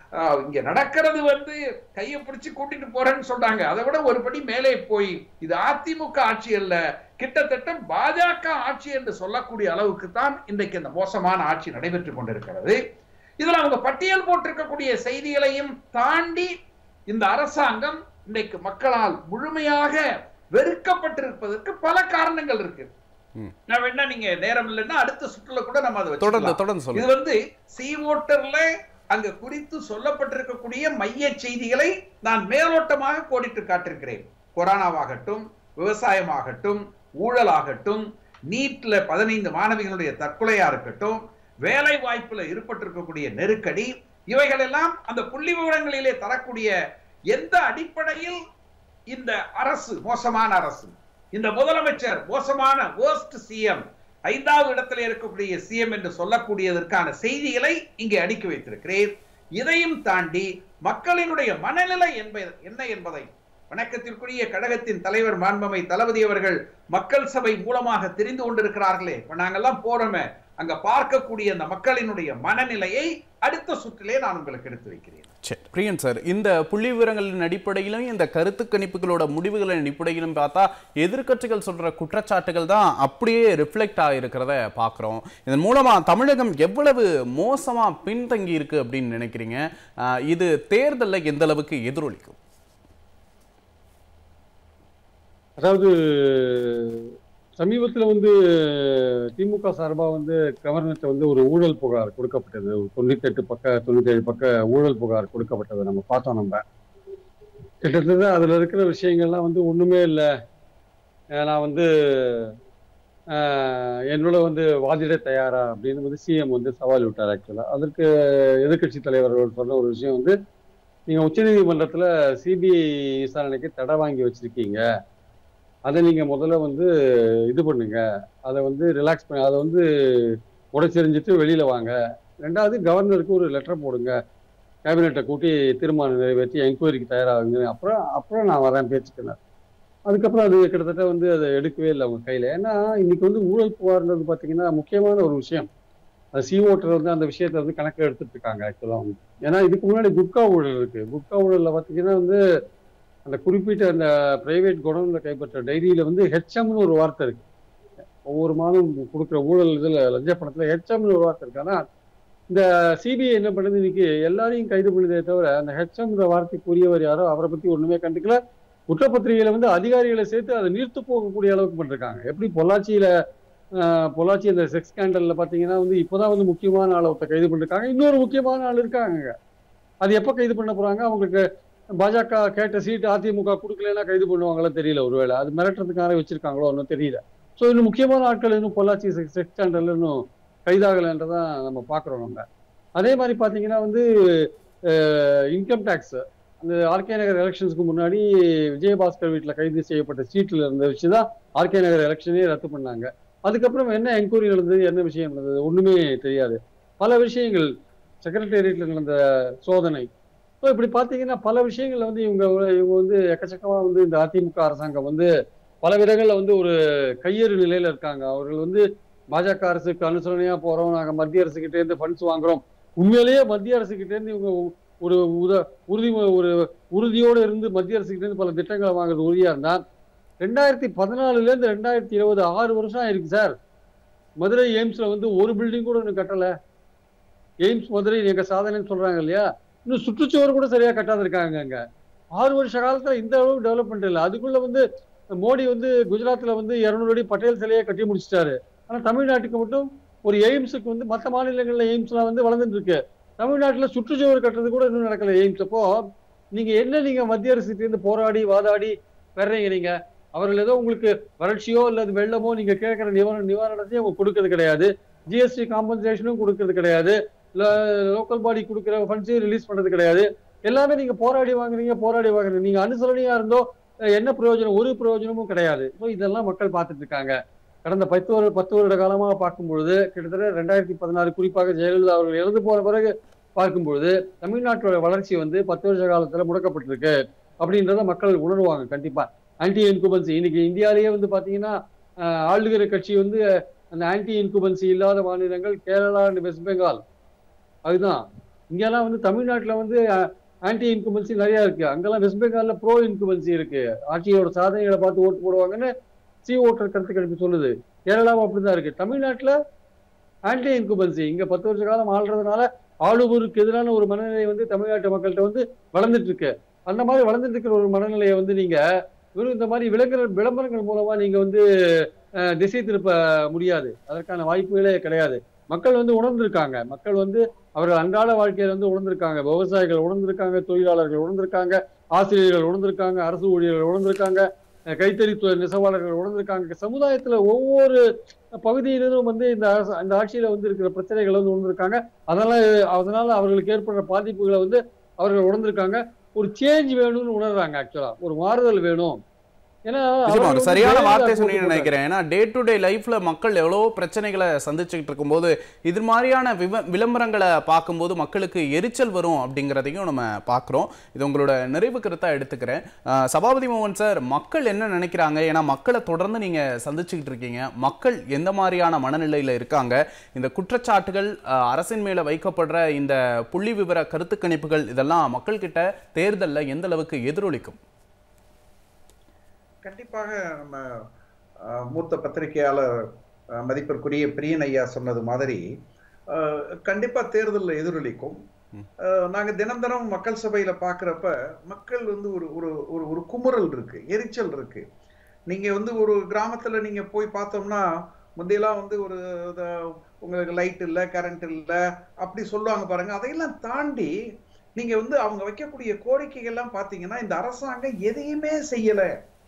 ஆஹ், இங்க நடக்கிறது வந்து கையை பிடிச்சு கூட்டிட்டு போறேன்னு சொல்றாங்க அதை விட ஒரு படி மேலே போய் இது அதிமுக ஆட்சி அல்ல கிட்டத்தட்ட பாஜக ஆட்சி என்று சொல்லக்கூடிய அளவுக்கு தான் இன்றைக்கு இந்த மோசமான ஆட்சி நடைபெற்றுக் கொண்டிருக்கிறது இதுல அவங்க பட்டியல் போட்டிருக்கக்கூடிய செய்திகளையும் தாண்டி இந்த அரசாங்கம் இன்றைக்கு மக்களால் முழுமையாக வெறுக்கப்பட்டிருப்பதற்கு பல காரணங்கள் இருக்கு ம். நான் வேணா நீங்க நேரம் இல்லைன்னா அடுத்த சுற்றுல கூட நம்ம அதை தொடர்ந்து வச்சுக்கலாம். தொடர்ந்து இது சொல்லுங்க வந்து சி ஓட்டர்ல அங்க குறித்து சொல்லப்பட்டிருக்கக்கூடிய மைய செய்திகளை நான் மேலோட்டமாக கோடிட்டு காட்டிருக்கிறேன் கொரோனாவாகட்டும் விவசாயமாகட்டும் ஊழலாகட்டும் நீட்ல பதினைந்து மாணவிகளுடைய தற்கொலையா இருக்கட்டும் வேலை வாய்ப்புல ஏற்பட்டிருக்கக்கூடிய நெருக்கடி இவைகள் எல்லாம் அந்த புள்ளி விவரங்களிலே தரக்கூடிய எந்த அடிப்படையில் இந்த அரசு மோசமான அரசு இந்த முதலமைச்சர் மோசமான worst சிஎம் ஐந்தாவது இடத்துல இருக்கக்கூடிய சிஎம் என்று சொல்லக்கூடியதற்கான செய்திகளை இங்கே அடுக்கி வைத்திருக்கிறேன் இதையும் தாண்டி மக்களினுடைய மனநிலை என்ப- என்ன என்பதை வணக்கத்திற்குரிய கழகத்தின் தலைவர் மாண்பமை தளபதி அவர்கள் மக்கள் சபை மூலமாக தெரிந்து கொண்டிருக்கிறார்களே இப்ப நாங்கெல்லாம் போறோமே அங்க பார்க்கக்கூடிய அந்த மக்களினுடைய மனநிலையை அடுத்த சுற்றிலே நான் உங்களுக்கு எடுத்து வைக்கிறேன் சரி பிரியன் சார் இந்த புள்ளி விவரங்களின் அடிப்படையிலும் இந்த கருத்து கணிப்புகளோட முடிவுகளின் அடிப்படையிலும் பார்த்தா எதிர்க்கட்சிகள் சொல்ற குற்றச்சாட்டுகள் தான் அப்படியே ரிஃப்ளெக்ட் ஆகிருக்கிறத பார்க்குறோம் இதன் மூலமா தமிழகம் எவ்வளவு மோசமா பின்தங்கி இருக்கு அப்படின்னு நினைக்கிறீங்க ஆஹ் இது தேர்தலில் எந்த அளவுக்கு எதிரொலிக்கும் அதாவது சமீபத்துல வந்து திமுக சார்பா வந்து கவர்னர்கிட்ட வந்து ஒரு ஊழல் புகார் கொடுக்கப்பட்டது ஒரு தொண்ணூத்தெட்டு பக்க தொண்ணூத்தேழு பக்க ஊழல் புகார் கொடுக்கப்பட்டதை நம்ம பார்த்தோம் நம்ம கிட்டத்தட்ட அதுல இருக்கிற விஷயங்கள்லாம் வந்து ஒண்ணுமே இல்லை நான் வந்து ஆஹ், என்னோட வந்து வாதிட தயாரா அப்படின்னு வந்து சிஎம் வந்து சவால் விட்டார் ஆக்சுவலா அதற்கு எதிர்க்கட்சி தலைவர்கள் சொன்ன ஒரு விஷயம் வந்து நீங்க உச்சநீதிமன்றத்துல சிபிஐ விசாரணைக்கு தடை வாங்கி வச்சிருக்கீங்க அதை நீங்க முதல்ல வந்து இது பண்ணுங்க அதை வந்து ரிலாக்ஸ் பண்ணி அதை வந்து உடைச்செறிஞ்சிட்டு வெளியில வாங்க ரெண்டாவது கவர்னருக்கு ஒரு லெட்டர் போடுங்க கேபினெட்டை கூட்டி தீர்மானம் நிறைவேற்றி என்கொயரிக்கு தயாராகுங்க அப்புறம் அப்புறம் நான் வரேன் பேச்சுக்கினேன் அதுக்கப்புறம் அது கிட்டத்தட்ட வந்து அதை எடுக்கவே இல்லை அவங்க கையில ஏன்னா இன்னைக்கு வந்து ஊழல் புகார்ன்றது பார்த்தீங்கன்னா முக்கியமான ஒரு விஷயம் அது சி ஓட்டர் வந்து அந்த விஷயத்தை வந்து கணக்கு எடுத்துட்டு இருக்காங்க ஆக்சுவலாக வந்து ஏன்னா இதுக்கு முன்னாடி குட்கா ஊழல் இருக்கு குட்கா ஊழல்ல பார்த்தீங்கன்னா வந்து அந்த குறிப்பிட்ட அந்த பிரைவேட் குடோன்ல கைப்பற்ற டைரியில வந்து ஹெச்எம்னு ஒரு வார்த்தை இருக்கு ஒவ்வொரு மாதம் கொடுக்குற ஊழல் இதுல லஞ்ச பணத்துல ஹெச்எம்னு ஒரு வார்த்தை இருக்கு ஆனா இந்த சிபிஐ என்ன பண்ணுது இன்னைக்கு எல்லாரையும் கைது பண்ணுதே தவிர அந்த ஹெச்எம்ன்ற வார்த்தைக்குரியவர் யாரோ அவரை பத்தி ஒண்ணுமே கண்டுக்கல குற்றப்பத்திரிகையில வந்து அதிகாரிகளை சேர்த்து அதை நீர்த்து போகக்கூடிய அளவுக்கு பண்ணிருக்காங்க எப்படி பொள்ளாச்சியில ஆஹ், பொள்ளாச்சி அந்த செக்ஸ் ஸ்கேண்டல்ல பாத்தீங்கன்னா வந்து இப்போதான் வந்து முக்கியமான ஆளை ஒருத்தர் கைது பண்ணிருக்காங்க இன்னொரு முக்கியமான ஆள் இருக்காங்க அது எப்போ கைது பண்ண போறாங்க அவங்களுக்கு பாஜக கேட்ட சீட்டு அதிமுக கொடுக்கலன்னா கைது பண்ணுவாங்களோ தெரியல ஒருவேளை அது மிரட்டுறதுக்காக வச்சிருக்காங்களோ ஒன்றும் தெரியல ஸோ இன்னும் முக்கியமான ஆட்கள் இன்னும் பொள்ளாச்சி செக்ஸ் ஸ்கேண்டல் இன்னும் கைதாகலைன்றதான் நம்ம பார்க்குறோம் நம்ம அதே மாதிரி பார்த்தீங்கன்னா வந்து இன்கம் டேக்ஸ் அந்த ஆர்கே நகர் எலெக்ஷன்ஸ்க்கு முன்னாடி விஜயபாஸ்கர் வீட்டில் கைது செய்யப்பட்ட சீட்டில் இருந்த வச்சு தான் ஆர்கே நகர் எலெக்ஷனே ரத்து பண்ணாங்க அதுக்கப்புறம் என்ன என்கொயரி நடந்தது என்ன விஷயம் நடந்தது ஒண்ணுமே தெரியாது பல விஷயங்கள் செக்ரட்டேரியட்ல நடந்த சோதனை ஸோ இப்படி பார்த்தீங்கன்னா பல விஷயங்கள்ல வந்து இவங்க இவங்க வந்து எக்கச்சக்கமா வந்து இந்த அதிமுக அரசாங்கம் வந்து பல விதங்கள்ல வந்து ஒரு கையேறு நிலையில இருக்காங்க அவர்கள் வந்து பாஜக அரசுக்கு அனுசரணையா போறோம் நாங்க மத்திய அரசு கிட்ட இருந்து ஃபண்ட்ஸ் வாங்குறோம் உண்மையிலேயே மத்திய அரசு கிட்ட இருந்து இவங்க ஒரு உத உறுதி ஒரு உறுதியோடு இருந்து மத்திய அரசு கிட்ட இருந்து பல திட்டங்களை வாங்குறது உறுதியா இருந்தா ரெண்டாயிரத்தி பதினாலுல இருந்து ரெண்டாயிரத்தி இருபது ஆறு வருஷம் ஆயிருக்கு சார் மதுரை எய்ம்ஸ்ல வந்து ஒரு பில்டிங் கூட இன்னும் கட்டல எய்ம்ஸ் மதுரை எங்க சாதனைன்னு சொல்றாங்க இல்லையா இன்னும் சுற்றுச்சுவர் கூட சரியா கட்டாத இருக்காங்க அங்க ஆறு வருஷ காலத்துல இந்த அளவுக்கு டெவலப்மெண்ட் இல்லை அதுக்குள்ள வந்து மோடி வந்து குஜராத்ல வந்து இருநூறு அடி பட்டேல் சிலையை கட்டி முடிச்சிட்டாரு ஆனா தமிழ்நாட்டுக்கு மட்டும் ஒரு எய்ம்ஸுக்கு வந்து மற்ற மாநிலங்கள்ல எய்ம்ஸ்லாம் வந்து வளர்ந்துட்டு இருக்கு தமிழ்நாட்டுல சுற்றுச்சுவர் கட்டுறது கூட இன்னும் நடக்கல எய்ம்ஸ் அப்போ நீங்க என்ன நீங்க மத்திய அரசுக்கு இருந்து போராடி வாதாடி பெறீங்க நீங்க அவர்கள் ஏதோ உங்களுக்கு வறட்சியோ அல்லது வெள்ளமோ நீங்க கேட்கிற நிவாரண நிவாரணத்தையும் அவங்க கொடுக்கறது கிடையாது ஜிஎஸ்டி காம்பன்சேஷனும் கொடுக்கறது கிடையாது லோக்கல் பாடி கொடுக்குற ஃபண்ட்ஸையும் ரிலீஸ் பண்றது கிடையாது எல்லாமே நீங்க போராடி வாங்குறீங்க போராடி வாங்குறீங்க நீங்க அனுசரணையா இருந்தோ அஹ் என்ன பிரயோஜனம் ஒரு பிரயோஜனமும் கிடையாது ஸோ இதெல்லாம் மக்கள் பார்த்துட்டு இருக்காங்க கடந்த பத்து வருட பத்து வருட காலமாக பார்க்கும் பொழுது கிட்டத்தட்ட ரெண்டாயிரத்தி பதினாறு குறிப்பாக ஜெயலலிதா அவர்கள் இறந்து போன பிறகு பார்க்கும் பொழுது தமிழ்நாட்டோட வளர்ச்சி வந்து பத்து வருஷ காலத்துல முடக்கப்பட்டிருக்கு அப்படின்றத மக்கள் உணர்வாங்க கண்டிப்பா ஆன்டி இன்குபன்சி இன்னைக்கு இந்தியாலேயே வந்து பாத்தீங்கன்னா அஹ், ஆளுகிற கட்சி வந்து அந்த ஆன்டி இன்குபன்சி இல்லாத மாநிலங்கள் கேரளா அண்ட் வெஸ்ட் பெங்கால் அதுதான் இங்கெல்லாம் வந்து தமிழ்நாட்டுல வந்து ஆன்டி இன்குபன்சி நிறைய இருக்கு அங்கெல்லாம் வெஸ்ட் பெங்கால்ல ப்ரோ இன்குபன்சி இருக்கு ஆட்சியோட சாதனைகளை பார்த்து ஓட்டு போடுவாங்கன்னு சி ஓட்டர் கருத்து கணிப்பு சொல்லுது கேரளாவும் அப்படிதான் இருக்கு தமிழ்நாட்டுல ஆன்டி இன்குபன்சி இங்க பத்து வருஷ காலம் ஆள்றதுனால ஆளுநருக்கு எதிரான ஒரு மனநிலை வந்து தமிழ்நாட்டு மக்கள்கிட்ட வந்து வளர்ந்துட்டு இருக்கு அந்த மாதிரி வளர்ந்துட்டு இருக்கிற ஒரு மனநிலையை வந்து நீங்க வெறும் இந்த மாதிரி விளங்குற விளம்பரங்கள் மூலமா நீங்க வந்து அஹ், திசை திருப்ப முடியாது அதற்கான வாய்ப்புகளே கிடையாது மக்கள் வந்து உணர்ந்திருக்காங்க மக்கள் வந்து அவர்கள் அன்றாட வாழ்க்கையில வந்து உணர்ந்திருக்காங்க விவசாயிகள் உணர்ந்திருக்காங்க தொழிலாளர்கள் உணர்ந்திருக்காங்க ஆசிரியர்கள் உணர்ந்திருக்காங்க அரசு ஊழியர்கள் உணர்ந்திருக்காங்க அஹ், கைத்தறித்துறை நெசவாளர்கள் உணர்ந்திருக்காங்க சமுதாயத்துல ஒவ்வொரு பகுதியினரும் வந்து இந்த அரசு இந்த ஆட்சியில வந்து இருக்கிற பிரச்சனைகளை வந்து உணர்ந்திருக்காங்க அதனால அதனால அவர்களுக்கு ஏற்படுற பாதிப்புகளை வந்து அவர்கள் உணர்ந்திருக்காங்க ஒரு சேஞ்ச் வேணும்னு உணர்றாங்க ஆக்சுவலா ஒரு மாறுதல் வேணும் ஏன்னா நிச்சயமா அவர்கள் ஒரு வந்து சரியான ஜெயலலிதா வார்த்தை போட்டு சொன்னீங்கன்னு போட்டாங்க. நினைக்கிறேன் ஏன்னா டே டு டே லைஃப்ல மக்கள் எவ்வளோ பிரச்சனைகளை சந்திச்சுக்கிட்டு இருக்கும்போது இது மாதிரியான விவ விளம்பரங்களை பார்க்கும்போது மக்களுக்கு எரிச்சல் வரும் அப்படிங்கிறதையும் நம்ம பார்க்குறோம் இது உங்களோட நிறைவு கருத்தா எடுத்துக்கிறேன் அஹ், சபாபதி மோகன் சார் மக்கள் என்ன நினைக்கிறாங்க ஏன்னா மக்களை தொடர்ந்து நீங்க சந்திச்சுக்கிட்டு இருக்கீங்க மக்கள் எந்த மாதிரியான மனநிலையில இருக்காங்க இந்த குற்றச்சாட்டுகள் அஹ், அரசின் மேல வைக்கப்படுற இந்த புள்ளி விவர கருத்து கணிப்புகள் இதெல்லாம் மக்கள்கிட்ட தேர்தல்ல எந்த அளவுக்கு எதிரொலிக்கும் கண்டிப்பாக நம்ம அஹ், மூத்த பத்திரிகையாளர் அஹ், மதிப்பிற்குரிய பிரியன் ஐயா சொன்னது மாதிரி அஹ், கண்டிப்பா தேர்தலில் எதிரொலிக்கும் ம். அஹ், நாங்க தினம் தினம் மக்கள் சபையில பாக்குறப்ப மக்கள் வந்து ஒரு ஒரு ஒரு ஒரு குமுறல் இருக்கு எரிச்சல் இருக்கு நீங்க வந்து ஒரு கிராமத்துல நீங்க போய் பார்த்தோம்னா முந்தையெல்லாம் வந்து ஒரு இத- உங்களுக்கு லைட் இல்ல கரண்ட் இல்ல அப்படி சொல்லுவாங்க பாருங்க அதையெல்லாம் தாண்டி நீங்க வந்து அவங்க வைக்கக்கூடிய கோரிக்கைகள்லாம் பாத்தீங்கன்னா இந்த அரசாங்கம் எதையுமே செய்யல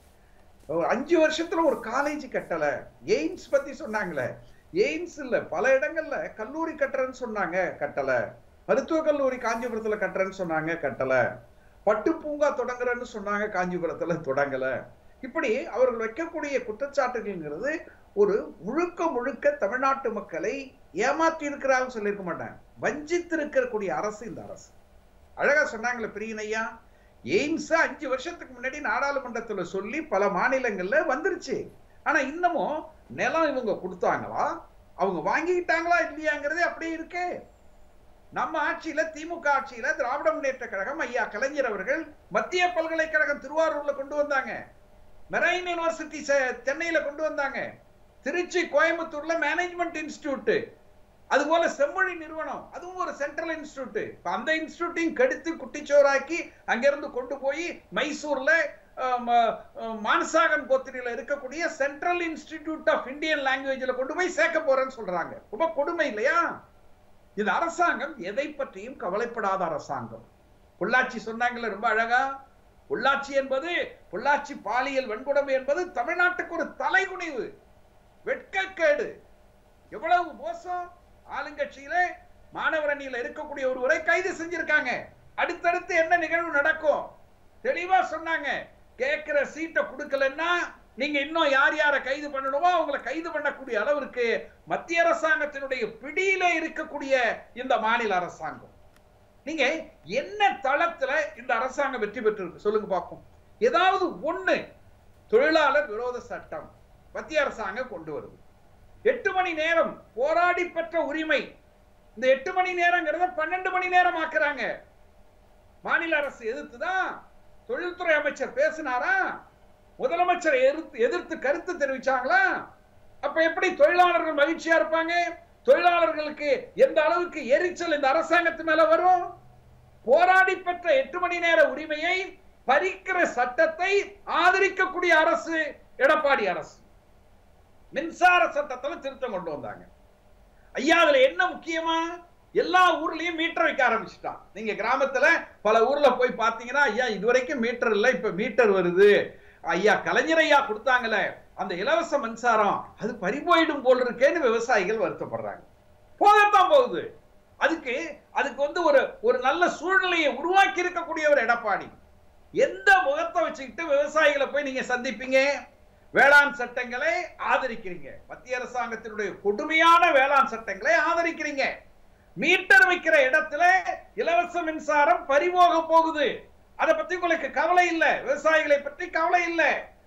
ஒரு அஞ்சு வருஷத்துல ஒரு காலேஜ் கட்டல எய்ம்ஸ் பத்தி சொன்னாங்களே எய்ம்ஸ் இல்ல பல இடங்கள்ல கல்லூரி கட்டுறேன்னு சொன்னாங்க கட்டல மருத்துவக் கல்லூரி காஞ்சிபுரத்துல கட்டுறேன்னு சொன்னாங்க கட்டல பட்டு பூங்கா தொடங்குறேன்னு சொன்னாங்க காஞ்சிபுரத்துல தொடங்கல இப்படி அவர்கள் வைக்கக்கூடிய குற்றச்சாட்டுகள்ங்கிறது ஒரு முழுக்க முழுக்க தமிழ்நாட்டு மக்களை ஏமாற்றி இருக்கிறார்கள் சொல்லியிருக்க மாட்டேன் வஞ்சித்து இருக்கக்கூடிய அரசு இந்த அரசு அழகா சொன்னாங்களே பிரியனையா எய்ம்ஸ் அஞ்சு வருஷத்துக்கு முன்னாடி நாடாளுமன்றத்துல சொல்லி பல மாநிலங்கள்ல வந்துருச்சு ஆனா இன்னமும் நிலம் இவங்க கொடுத்தாங்களா அவங்க வாங்கிக்கிட்டாங்களா இல்லையாங்கிறதே அப்படியே இருக்கே நம்ம ஆட்சியில திமுக ஆட்சியில திராவிட முன்னேற்ற கழகம் ஐயா கலைஞர் அவர்கள் மத்திய பல்கலைக்கழகம் திருவாரூர்ல கொண்டு வந்தாங்க மெரைன் யூனிவர்சிட்டி சென்னையில கொண்டு வந்தாங்க திருச்சி கோயம்புத்தூர்ல மேனேஜ்மெண்ட் இன்ஸ்டிடியூட் அதுபோல செம்மொழி நிறுவனம் அதுவும் ஒரு சென்ட்ரல் இன்ஸ்டிடியூட் இப்ப அந்த இன்ஸ்டிடியூட்டையும் கெடுத்து குட்டிச்சோறாக்கி அங்கிருந்து கொண்டு போய் மைசூர்ல அஹ், ம- அஹ், மானசாகன் கோத்திரியில இருக்கக்கூடிய சென்ட்ரல் இன்ஸ்டிடியூட் ஆஃப் இந்தியன் லாங்குவேஜ்ல கொண்டு போய் சேர்க்க போறேன்னு சொல்றாங்க ரொம்ப கொடுமை இல்லையா இது அரசாங்கம் எதை பற்றியும் கவலைப்படாத அரசாங்கம் பொள்ளாச்சி சொன்னாங்கல்ல ரொம்ப அழகா பொள்ளாச்சி என்பது பொள்ளாச்சி பாலியல் வன்கொடுமை என்பது தமிழ்நாட்டுக்கு ஒரு தலைகுனிவு வெட்கக்கேடு எவ்வளவு மோசம் ஆளுங்கட்சியில மாணவர் அணியில இருக்கக்கூடிய ஒருவரை கைது செஞ்சிருக்காங்க அடுத்தடுத்து என்ன நிகழ்வு நடக்கும் தெளிவா சொன்னாங்க கேட்கிற சீட்டை கொடுக்கலன்னா நீங்க இன்னும் யார் யாரை கைது பண்ணணுமோ அவங்கள கைது பண்ணக்கூடிய அளவிற்கு மத்திய அரசாங்கத்தினுடைய பிடியில இருக்கக்கூடிய இந்த மாநில அரசாங்கம் நீங்க என்ன தளத்துல இந்த அரசாங்கம் வெற்றி பெற்றிருக்கு சொல்லுங்க பார்ப்போம் ஏதாவது ஒண்ணு தொழிலாளர் விரோத சட்டம் மத்திய அரசாங்கம் கொண்டு வருது எட்டு மணி நேரம் போராடி பெற்ற உரிமை இந்த எட்டு மணி நேரங்கிறத பன்னெண்டு மணி நேரம் ஆக்குறாங்க மாநில அரசு எதிர்த்துதான் தொழில்துறை அமைச்சர் பேசினாரா முதலமைச்சர் எதிர்த்து எதிர்த்து கருத்து தெரிவிச்சாங்களா அப்ப எப்படி தொழிலாளர்கள் மகிழ்ச்சியா இருப்பாங்க தொழிலாளர்களுக்கு எந்த அளவுக்கு எரிச்சல் இந்த அரசாங்கத்து மேல வரும் போராடி பெற்ற எட்டு மணி நேர உரிமையை பறிக்கிற சட்டத்தை ஆதரிக்கக்கூடிய அரசு எடப்பாடி அரசு மின்சார சட்டத்துல திருத்தம் கொண்டு வந்தாங்க ஐயா அதுல என்ன முக்கியமா எல்லா ஊர்லயும் மீட்டர் வைக்க ஆரம்பிச்சுட்டான் நீங்க கிராமத்துல பல ஊர்ல போய் பாத்தீங்கன்னா ஐயா இதுவரைக்கும் மீட்டர் இல்ல இப்ப மீட்டர் வருது ஐயா கலைஞர் ஐயா கொடுத்தாங்களே அந்த இலவச மின்சாரம் அது பறிபோயிடும் போல் இருக்கேன்னு விவசாயிகள் வருத்தப்படுறாங்க போகத்தான் போகுது அதுக்கு அதுக்கு வந்து ஒரு ஒரு நல்ல சூழ்நிலையை உருவாக்கி இருக்கக்கூடிய ஒரு எடப்பாடி எந்த முகத்தை வச்சுக்கிட்டு விவசாயிகளை போய் நீங்க சந்திப்பீங்க வேளாண் சட்டங்களை ஆதரிக்கிறீங்க மத்திய அரசாங்கத்தினுடைய கொடுமையான வேளாண் சட்டங்களை ஆதரிக்கிறீங்க மீட்டர் வைக்கிற இடத்துல இலவச மின்சாரம் பறிபோக போகுது அதை பத்தி உங்களுக்கு கவலை இல்ல விவசாயிகளை பற்றி கவலை இல்ல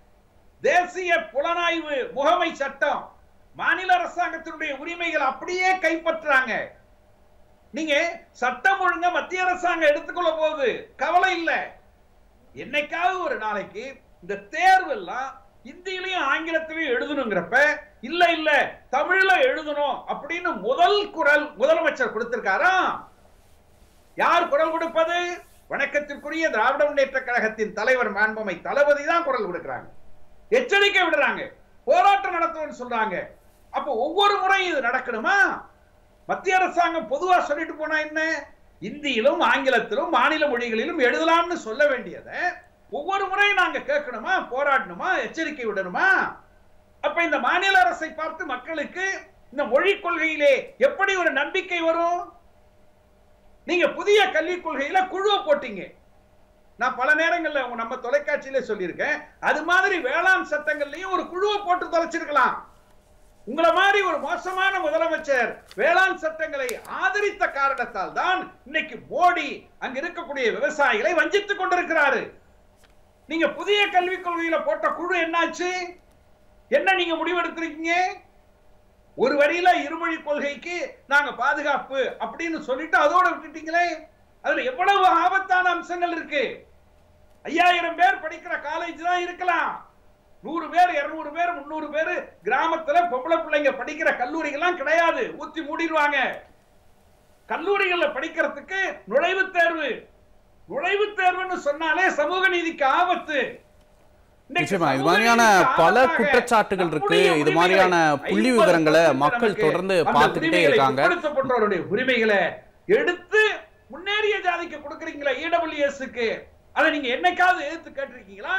தேசிய புலனாய்வு முகமை சட்டம் மாநில அரசாங்கத்தினுடைய உரிமைகள் அப்படியே கைப்பற்றாங்க நீங்க சட்டம் ஒழுங்கா மத்திய அரசாங்கம் எடுத்துக்கொள்ள போகுது கவலை இல்ல என்னைக்காவது ஒரு நாளைக்கு இந்த தேர்வு எல்லாம் இந்தியிலையும் ஆங்கிலத்திலையும் எழுதணுங்கிறப்ப இல்ல இல்ல தமிழ்ல எழுதணும் அப்படின்னு முதல் குரல் முதலமைச்சர் கொடுத்திருக்காரா யார் குரல் கொடுப்பது வணக்கத்திற்குரிய திராவிட முன்னேற்ற கழகத்தின் தலைவர் மாண்பமை தளபதி தான் குரல் கொடுக்கிறாங்க எச்சரிக்கை விடுறாங்க போராட்டம் நடத்துவோம்னு சொல்றாங்க அப்ப ஒவ்வொரு முறையும் இது நடக்கணுமா மத்திய அரசாங்கம் பொதுவா சொல்லிட்டு போனா என்ன இந்தியிலும் ஆங்கிலத்திலும் மாநில மொழிகளிலும் எழுதலாம்னு சொல்ல வேண்டியதை ஒவ்வொரு முறையும் நாங்க கேட்கணுமா போராடணுமா எச்சரிக்கை விடணுமா அப்ப இந்த மாநில அரசை பார்த்து மக்களுக்கு இந்த மொழி கொள்கையிலே எப்படி ஒரு நம்பிக்கை வரும் நீங்க புதிய கல்விக் கொள்கையில குழுவை போட்டீங்க நான் பல நேரங்கள்ல உங்க நம்ம தொலைக்காட்சியிலே சொல்லியிருக்கேன் அது மாதிரி வேளாண் சட்டங்கள்லயும் ஒரு குழுவை போட்டு தொலைச்சிருக்கலாம் உங்களை மாதிரி ஒரு மோசமான முதலமைச்சர் வேளாண் சட்டங்களை ஆதரித்த காரணத்தால் தான் இன்னைக்கு மோடி அங்க இருக்கக்கூடிய விவசாயிகளை வஞ்சித்துக் கொண்டிருக்கிறாரு நீங்க புதிய கல்விக் கொள்கையில போட்ட குழு என்னாச்சு என்ன நீங்க முடிவெடுத்திருக்கீங்க ஒரு வரியில இருமொழி கொள்கைக்கு நாங்க பாதுகாப்பு அப்படின்னு சொல்லிட்டு அதோட விட்டுட்டீங்களே அதுல எவ்வளவு ஆபத்தான அம்சங்கள் இருக்கு ஐயாயிரம் பேர் படிக்கிற காலேஜ் தான் இருக்கலாம் நூறு பேர் இருநூறு பேர் முன்னூறு பேர் கிராமத்துல பொம்பளை பிள்ளைங்க படிக்கிற கல்லூரிகள்லாம் கிடையாது ஊத்தி மூடிடுவாங்க கல்லூரிகள்ல படிக்கிறதுக்கு நுழைவுத் தேர்வு நுழைவுத் தேர்வுன்னு சொன்னாலே சமூக நீதிக்கு ஆபத்து இன்னைக்கு நிச்சயமா இது சமூக மாதிரியான நீதிக்கு பல ஆபத்தாக குற்றச்சாட்டுகள் இருக்கு நம்முடைய இது மாதிரியான உரிமைகளை, புள்ளி 50% விவரங்களை மக்கள் நமக்கு தொடர்ந்து அந்த பார்த்துக்கிட்டே உரிமைகளை இருக்காங்க பிற்படுத்தப்பட்டவருடைய உரிமைகளை எடுத்து முன்னேறிய ஜாதிக்கு கொடுக்குறீங்களா இடபிள்யூஎஸ்க்கு அதை நீங்க என்னைக்காவது எதிர்த்து கேட்டிருக்கீங்களா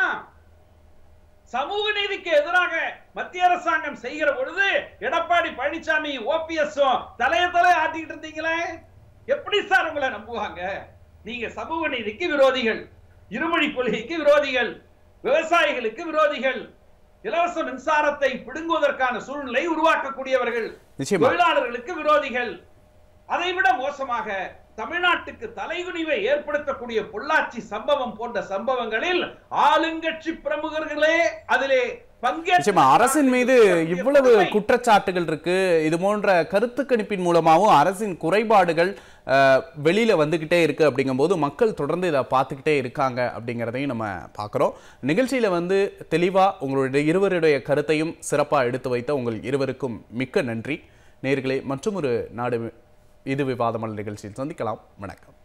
சமூக நீதிக்கு எதிராக மத்திய அரசாங்கம் செய்கிற பொழுது எடப்பாடி பழனிசாமி ஓபிஎஸ் தலைய தலை ஆட்டிக்கிட்டு இருந்தீங்களே எப்படி சார் உங்களை நம்புவாங்க நீங்க சமூக நீதிக்கு விரோதிகள் இருமொழி கொள்கைக்கு விரோதிகள் விவசாயிகளுக்கு விரோதிகள் இலவச மின்சாரத்தை பிடுங்குவதற்கான சூழ்நிலை உருவாக்கக்கூடியவர்கள் நிச்சயமா தொழிலாளர்களுக்கு விரோதிகள் அதைவிட மோசமாக தமிழ்நாட்டுக்கு தலைகுனிவை ஏற்படுத்தக்கூடிய பொள்ளாச்சி சம்பவம் போன்ற சம்பவங்களில் ஆளுங்கட்சி பிரமுகர்களே அதிலே பங்கேற்று நிச்சயமா அரசின் மீது இவ்வளவு குற்றச்சாட்டுகள் இருக்கு இது போன்ற கருத்து கணிப்பின் மூலமாகவும் அரசின் குறைபாடுகள் அஹ், வெளியில வந்துகிட்டே இருக்கு அப்படிங்கும்போது மக்கள் தொடர்ந்து இதை பார்த்துக்கிட்டே இருக்காங்க அப்படிங்கிறதையும் நம்ம பார்க்குறோம் நிகழ்ச்சியில வந்து தெளிவா உங்களுடைய இருவருடைய கருத்தையும் சிறப்பா எடுத்து வைத்த உங்கள் இருவருக்கும் மிக்க நன்றி நேர்களே மற்றும் ஒரு நாடு இது விவாதமல் நிகழ்ச்சியில் சந்திக்கலாம் வணக்கம்